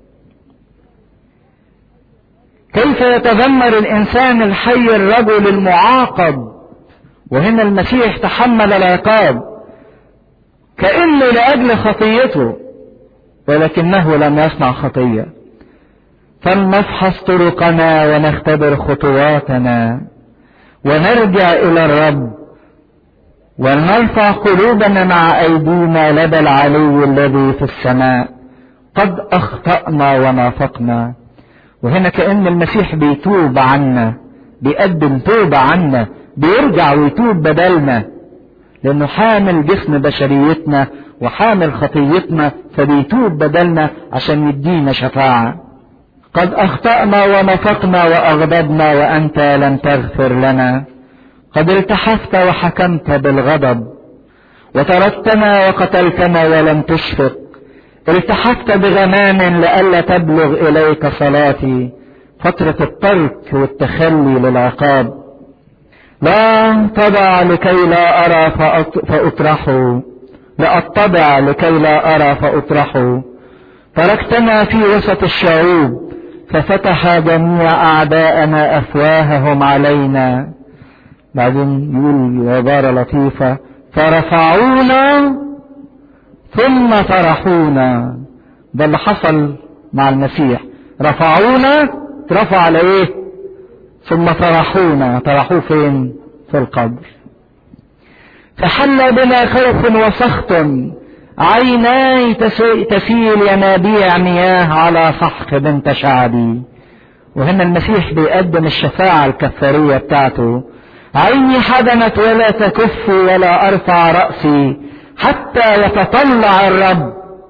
S1: كيف يتذمر الانسان الحي الرجل المعاقب وهنا المسيح تحمل العقاب كانه لاجل خطيته ولكنه لم يصنع خطيه فلنفحص طرقنا ونختبر خطواتنا ونرجع الى الرب ولنرفع قلوبنا مع ايدينا لدى العلي الذي في السماء قد اخطانا ونافقنا وهنا كان المسيح بيتوب عنا بيقدم توبه عنا بيرجع ويتوب بدلنا لانه حامل جسم بشريتنا وحامل خطيتنا فبيتوب بدلنا عشان يدينا شفاعه قد اخطانا ونفقنا واغضبنا وانت لم تغفر لنا قد التحفت وحكمت بالغضب وتركتنا وقتلتنا ولم تشفق التحفت بغمام لئلا تبلغ اليك صلاتي فترة الترك والتخلي للعقاب لا تضع لكي لا ارى فاطرحه لأطبع لكي لا ارى فاطرحه تركتنا في وسط الشعوب ففتح جميع أعداءنا أفواههم علينا بعدين يقول عبارة لطيفة فرفعونا ثم طرحونا ده اللي حصل مع المسيح رفعونا اترفع على ايه ثم طرحونا طرحوه فين في القبر فحل بنا خوف وسخط عيناي تسيل ينابيع مياه على سحق بنت شعبي وهنا المسيح بيقدم الشفاعة الكفارية بتاعته عيني حدمت ولا تكف ولا ارفع رأسي حتى يتطلع الرب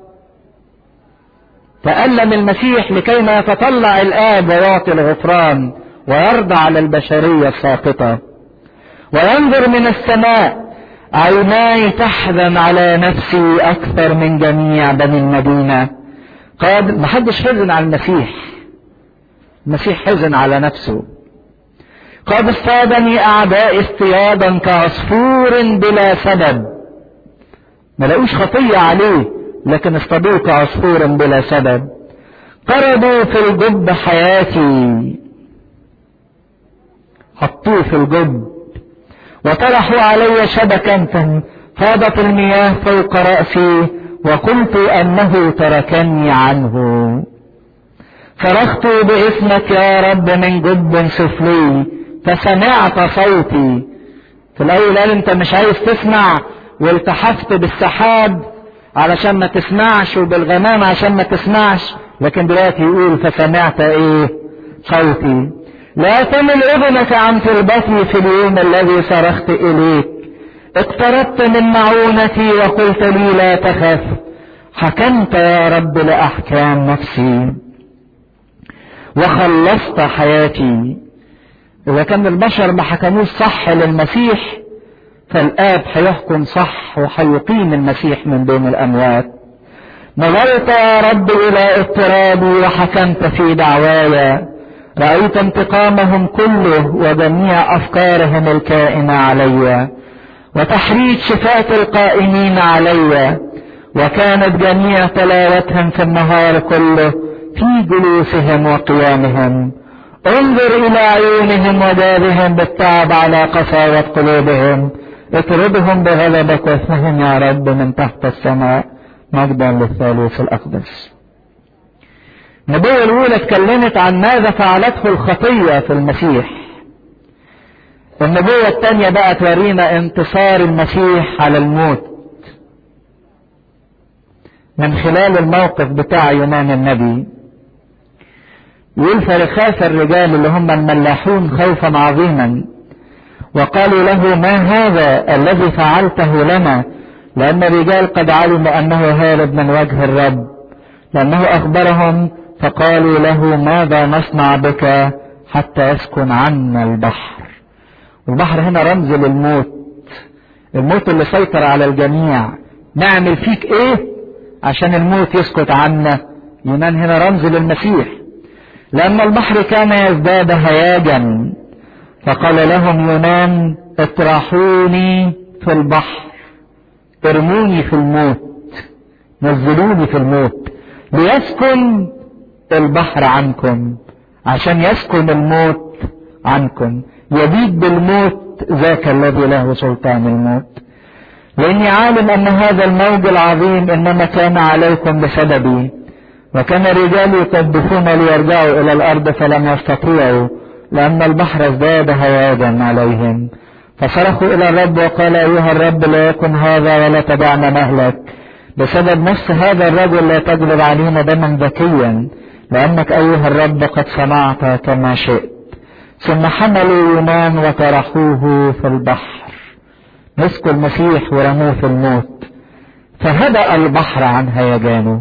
S1: تألم المسيح لكي ما يتطلع الآب ويعطي الغفران ويرضى على البشرية الساقطة وينظر من السماء عيناي تحزن على نفسي اكثر من جميع بني المدينة قال محدش حزن على المسيح المسيح حزن على نفسه قد اصطادني اعدائي اصطيادا كعصفور بلا سبب ما لقوش خطية عليه لكن اصطادوه كعصفور بلا سبب قرضوا في الجب حياتي حطوه في الجب وطرحوا علي شبكا فاضت المياه فوق رأسي وقلت أنه تركني عنه صرخت باسمك يا رب من جب سفلي فسمعت صوتي في الأول قال أنت مش عايز تسمع والتحفت بالسحاب علشان ما تسمعش وبالغمام عشان ما تسمعش لكن دلوقتي يقول فسمعت ايه صوتي لا تمل اذنك عن تربتي في اليوم الذي صرخت اليك اقتربت من معونتي وقلت لي لا تخف حكمت يا رب لاحكام نفسي وخلصت حياتي اذا كان البشر ما حكموش صح للمسيح فالآب هيحكم صح وهيقيم المسيح من بين الأموات نظرت يا رب إلى اضطرابي وحكمت في دعواي رأيت انتقامهم كله وجميع أفكارهم الكائنة علي وتحريك شفاة القائمين علي وكانت جميع تلاوتهم في النهار كله في جلوسهم وقيامهم انظر الى عيونهم وجابهم بالتعب على قساوة قلوبهم اطردهم بغضبك واسمهم يا رب من تحت السماء مجدا للثالوث الاقدس النبوة الاولى اتكلمت عن ماذا فعلته الخطية في المسيح النبوة الثانية بقى تورينا انتصار المسيح على الموت من خلال الموقف بتاع يونان النبي يقول فرخاف الرجال اللي هم الملاحون خوفا عظيما وقالوا له ما هذا الذي فعلته لنا لأن الرجال قد علموا أنه هارب من وجه الرب لأنه أخبرهم فقالوا له ماذا نصنع بك حتى يسكن عنا البحر البحر هنا رمز للموت الموت اللي سيطر على الجميع نعمل فيك ايه عشان الموت يسكت عنا يونان هنا رمز للمسيح لأن البحر كان يزداد هياجا فقال لهم يونان اطرحوني في البحر ارموني في الموت نزلوني في الموت ليسكن البحر عنكم عشان يسكن الموت عنكم يبيد بالموت ذاك الذي له سلطان الموت لاني عالم ان هذا الموج العظيم انما كان عليكم بسببي وكان الرجال يكدفون ليرجعوا الى الارض فلم يستطيعوا لان البحر ازداد هياجا عليهم فصرخوا الى الرب وقال ايها الرب لا يكن هذا ولا تدعنا مهلك بسبب نفس هذا الرجل لا تجلب علينا دما ذكيا لانك ايها الرب قد صنعت كما شئت ثم حملوا يونان وطرحوه في البحر مسكوا المسيح ورموه في الموت فهدأ البحر عن هيجانه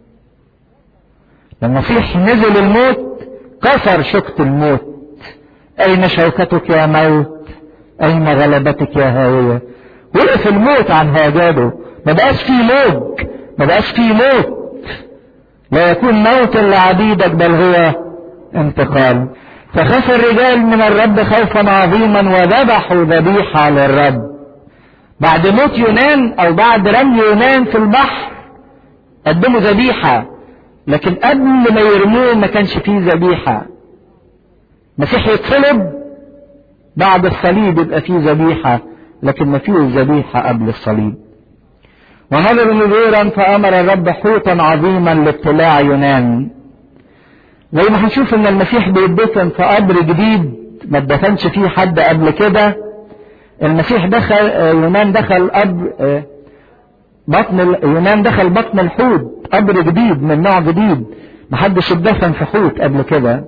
S1: لما المسيح نزل الموت كسر شوكة الموت أين شوكتك يا موت أين غلبتك يا هاوية وقف الموت عن هيجانه ما بقاش فيه موج ما بقاش فيه موت لا يكون موت لعبيدك بل هو انتقال فخاف الرجال من الرب خوفا عظيما وذبحوا ذبيحة للرب بعد موت يونان او بعد رمي يونان في البحر قدموا ذبيحة لكن قبل ما يرموه ما كانش فيه ذبيحة مسيح يتصلب بعد الصليب يبقى فيه ذبيحة لكن ما فيه ذبيحة قبل الصليب ونظر نذورا فأمر الرب حوتا عظيما لابتلاع يونان زي ما هنشوف ان المسيح بيدفن في قبر جديد ما اتدفنش فيه حد قبل كده المسيح دخل يونان دخل قبر بطن يونان دخل بطن الحوت قبر جديد من نوع جديد محدش اتدفن في حوت قبل كده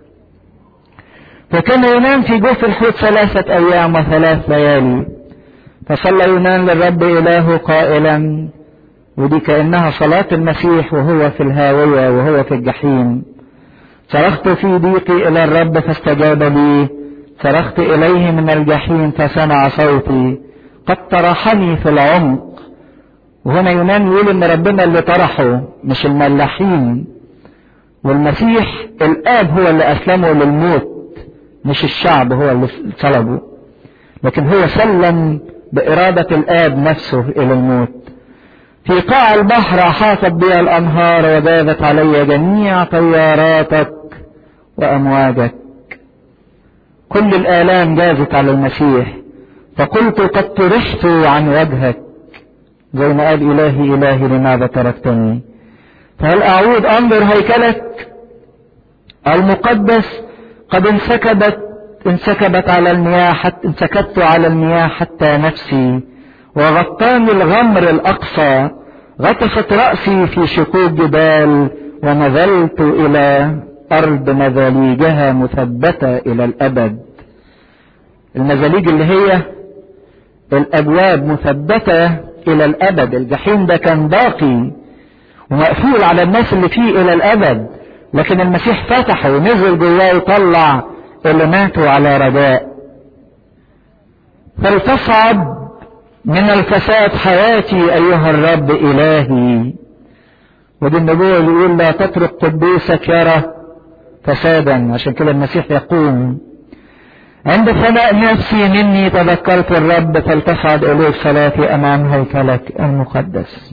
S1: فكان يونان في جوف الحوت ثلاثة أيام وثلاث ليالي فصلى يونان للرب إله قائلا ودي كأنها صلاة المسيح وهو في الهاوية وهو في الجحيم صرخت في ضيقي إلى الرب فاستجاب لي صرخت إليه من الجحيم فسمع صوتي قد طرحني في العمق وهنا يونان يقول إن ربنا اللي طرحه مش الملاحين والمسيح الآب هو اللي أسلمه للموت مش الشعب هو اللي طلبه لكن هو سلم بإرادة الآب نفسه إلى الموت في قاع البحر أحاطت بي الأنهار وجاذت علي جميع طياراتك وأمواجك كل الآلام جازت على المسيح فقلت قد طرحت عن وجهك زي ما قال إلهي إلهي لماذا تركتني فهل أعود أنظر هيكلك المقدس قد انسكبت انسكبت على المياه حتى انسكبت على المياه حتى نفسي وغطاني الغمر الأقصى غطست رأسي في شقوق جبال ونزلت إلى أرض مزاليجها مثبتة إلى الأبد المزاليج اللي هي الأبواب مثبتة إلى الأبد الجحيم ده كان باقي ومقفول على الناس اللي فيه إلى الأبد لكن المسيح فتحه ونزل جواه وطلع اللي ماتوا على رجاء فلتصعد من الفساد حياتي أيها الرب إلهي ودي النبوة اللي يقول لا تترك قدوسك يرى فسادا عشان كده المسيح يقوم عند فناء نفسي مني تذكرت الرب فلتصعد إليه صلاتي أمام هيكلك المقدس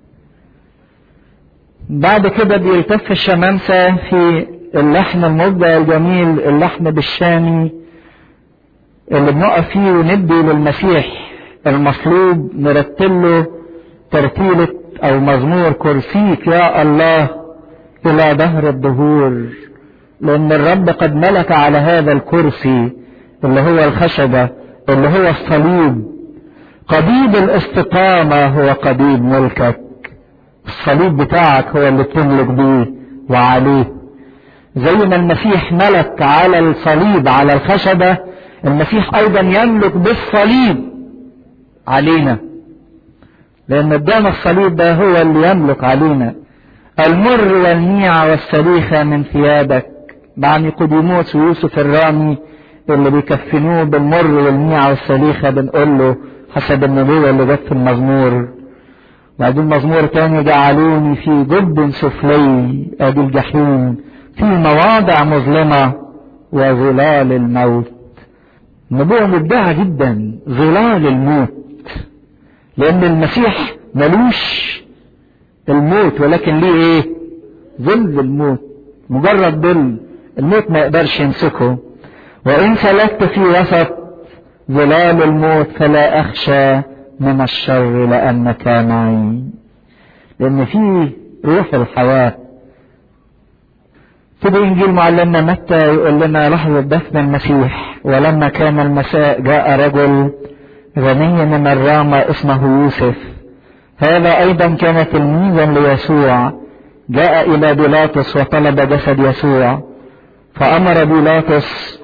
S1: بعد كده بيلتف الشمامسة في اللحن المبدع الجميل اللحن بالشامي اللي بنقف فيه وندي للمسيح المصلوب نرتله ترتيلة او مزمور كرسيك يا الله الى دهر الدهور لان الرب قد ملك على هذا الكرسي اللي هو الخشبة اللي هو الصليب قضيب الاستقامة هو قضيب ملكك الصليب بتاعك هو اللي تملك بيه وعليه زي ما المسيح ملك على الصليب على الخشبة المسيح ايضا يملك بالصليب علينا لان قدام الصليب ده هو اللي يملك علينا المر والميع والسليخة من ثيابك مع نيقوديموس ويوسف الرامي اللي بيكفنوه بالمر والميع والسليخة بنقول له حسب النبوة اللي جت في المزمور وبعدين مزمور تاني جعلوني في جب سفلي ادي الجحيم في مواضع مظلمة وظلال الموت نبوة مبدعة جدا ظلال الموت لأن المسيح ملوش الموت ولكن ليه إيه؟ ظل الموت مجرد ظل الموت ما يقدرش يمسكه وإن سلكت في وسط ظلال الموت فلا أخشى من الشر لأنك معي لأن فيه روح الحياة في إنجيل معلمنا متى يقول لنا لحظة دفن المسيح ولما كان المساء جاء رجل غني من الرامة اسمه يوسف هذا أيضا كان تلميذا ليسوع جاء إلى بيلاطس وطلب جسد يسوع فأمر بيلاطس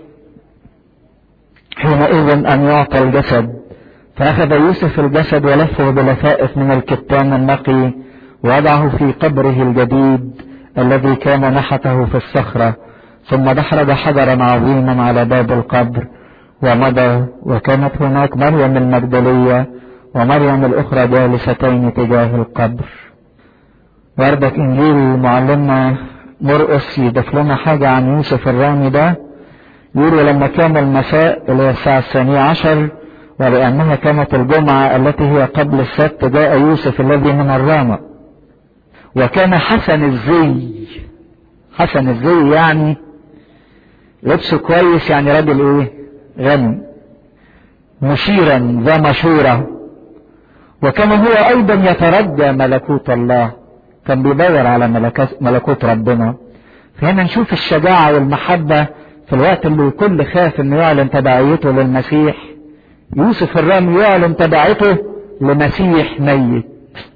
S1: حينئذ أن يعطى الجسد فأخذ يوسف الجسد ولفه بلفائف من الكتان النقي ووضعه في قبره الجديد الذي كان نحته في الصخرة ثم دحرج حجرا عظيما على باب القبر ومضى وكانت هناك مريم المجدلية ومريم الأخرى جالستين تجاه القبر وردت إنجيل معلمنا مرقس يضيف لنا حاجة عن يوسف الرامي ده يقول لما كان المساء اللي هي الساعة الثانية عشر ولأنها كانت الجمعة التي هي قبل السبت جاء يوسف الذي من الرامة وكان حسن الزي حسن الزي يعني لبسه كويس يعني راجل ايه غني مشيرا ذا مشورة وكان هو ايضا يترجى ملكوت الله كان بيدور على ملكوت ربنا فهنا نشوف الشجاعة والمحبة في الوقت اللي الكل خاف انه يعلن تبعيته للمسيح يوسف الرامي يعلن تبعيته لمسيح ميت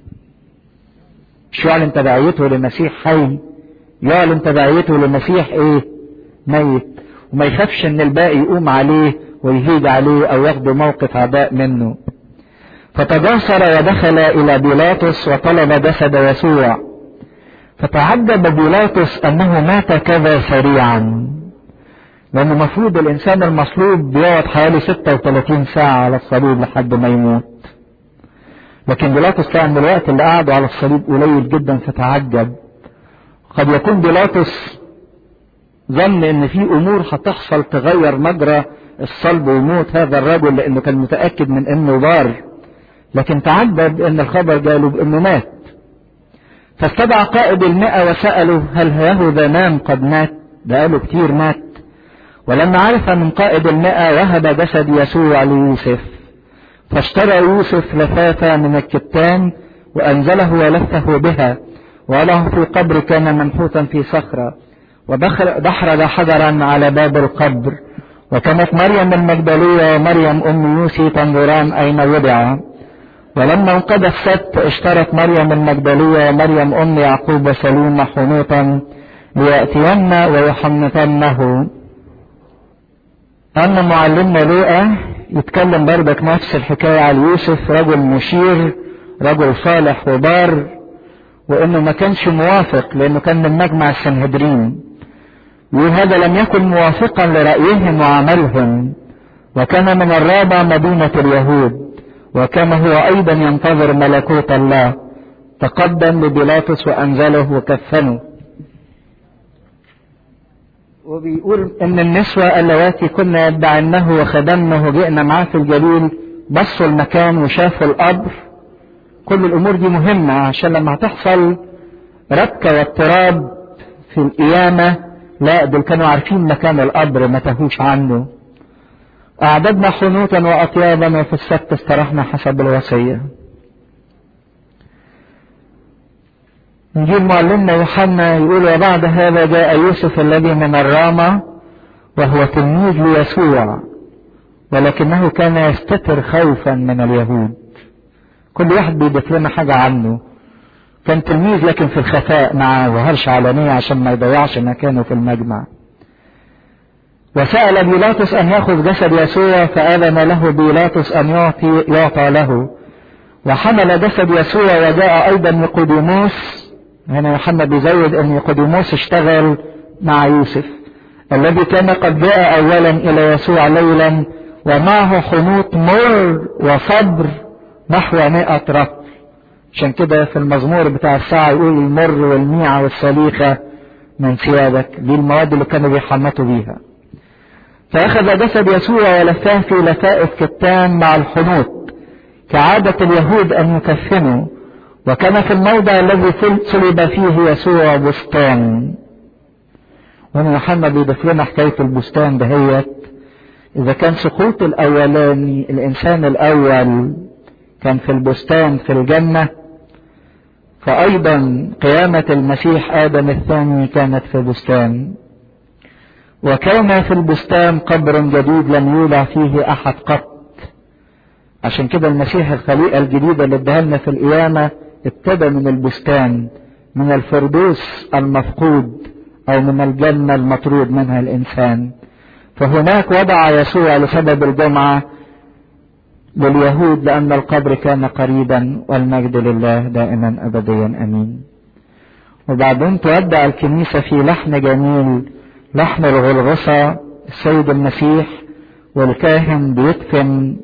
S1: مش يعلن تبعيته لمسيح حي يعلن تبعيته لمسيح ايه ميت وما يخافش ان الباقي يقوم عليه ويهيج عليه او ياخدوا موقف عداء منه فتجاسر ودخل الى بيلاطس وطلب جسد يسوع فتعجب بيلاطس انه مات كذا سريعا لان المفروض الانسان المصلوب بيقعد حوالي 36 ساعة على الصليب لحد ما يموت لكن بيلاطس كان الوقت اللي قعدوا على الصليب قليل جدا فتعجب قد يكون بيلاطس ظن ان في امور هتحصل تغير مجرى الصلب وموت هذا الرجل لانه كان متاكد من انه بار لكن تعجب ان الخبر جاله بانه مات فاستدعى قائد المئة وسأله هل يهوذا نام قد مات ده قالوا كتير مات ولما عرف من قائد المئة وهب جسد يسوع ليوسف فاشترى يوسف لفافة من الكتان وأنزله ولفه بها وله في قبر كان منحوتا في صخرة ودحرج حجرا على باب القبر وكانت مريم المجدلية ومريم أم يوسي تنظران أين وضع ولما انقضى السبت اشترت مريم المجدلية ومريم أم يعقوب سليمة حنوطا ليأتين ويحنطنه أما معلمنا لوقا يتكلم بردك نفس الحكاية على يوسف رجل مشير رجل صالح وبار وانه ما كانش موافق لانه كان من مجمع السنهدرين يقول هذا لم يكن موافقا لرأيهم وعملهم وكان من الرابع مدينة اليهود وكان هو أيضا ينتظر ملكوت الله تقدم لبيلاطس وأنزله وكفنه وبيقول ان النسوة اللواتي كنا يدعنه وخدمنه وجئنا معاه في الجليل بصوا المكان وشافوا القبر كل الامور دي مهمة عشان لما هتحصل ربكة واضطراب في القيامة لا دول كانوا عارفين مكان القبر ما تهوش عنه أعددنا حنوطا وأطيابا وفي السبت استرحنا حسب الوصية نجيب معلمنا يوحنا يقول وبعد هذا جاء يوسف الذي من الرامة وهو تلميذ ليسوع ولكنه كان يستتر خوفا من اليهود كل واحد بيضيف لنا حاجة عنه كان تلميذ لكن في الخفاء ما ظهرش علانية عشان ما يضيعش مكانه في المجمع وسأل بيلاطس أن يأخذ جسد يسوع فآذن له بيلاطس أن يعطي يعطى له وحمل جسد يسوع وجاء أيضا نيقوديموس هنا يوحنا بيزود أن نيقوديموس اشتغل مع يوسف الذي كان قد جاء أولا إلى يسوع ليلا ومعه حنوط مر وصبر نحو مئة رطل عشان كده في المزمور بتاع الساعة يقول المر والميعة والسليخة من ثيابك دي المواد اللي كانوا بيحنطوا بيها فأخذ جسد يسوع ولفاه في لفائف كتان مع الحنوط كعادة اليهود أن يكفنوا وكان في الموضع الذي صلب فيه يسوع بستان وهنا يوحنا بيضيف لنا حكاية البستان دهيت إذا كان سقوط الأولاني الإنسان الأول كان في البستان في الجنة فأيضا قيامة المسيح آدم الثاني كانت في بستان وكان في البستان قبر جديد لم يولع فيه أحد قط عشان كده المسيح الخليقة الجديدة اللي اداها لنا في القيامة ابتدى من البستان من الفردوس المفقود أو من الجنة المطرود منها الإنسان فهناك وضع يسوع لسبب الجمعة لليهود لأن القبر كان قريبا والمجد لله دائما أبديا أمين وبعدين تودع الكنيسة في لحن جميل لحن الغلغصة السيد المسيح والكاهن بيدفن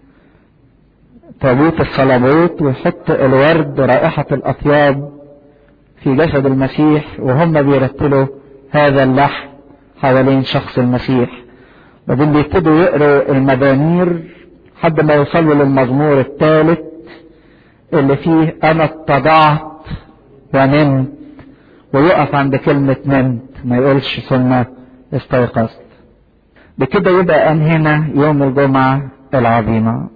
S1: تابوت الصلبوت ويحط الورد رائحة الأطياب في جسد المسيح وهم بيرتلوا هذا اللحن حوالين شخص المسيح بعدين بيبتدوا يقروا المزامير لحد ما يوصلوا للمزمور الثالث اللي فيه انا اتضعت ونمت ويقف عند كلمة نمت ما يقولش ثم استيقظت بكده يبقى انهينا يوم الجمعة العظيمة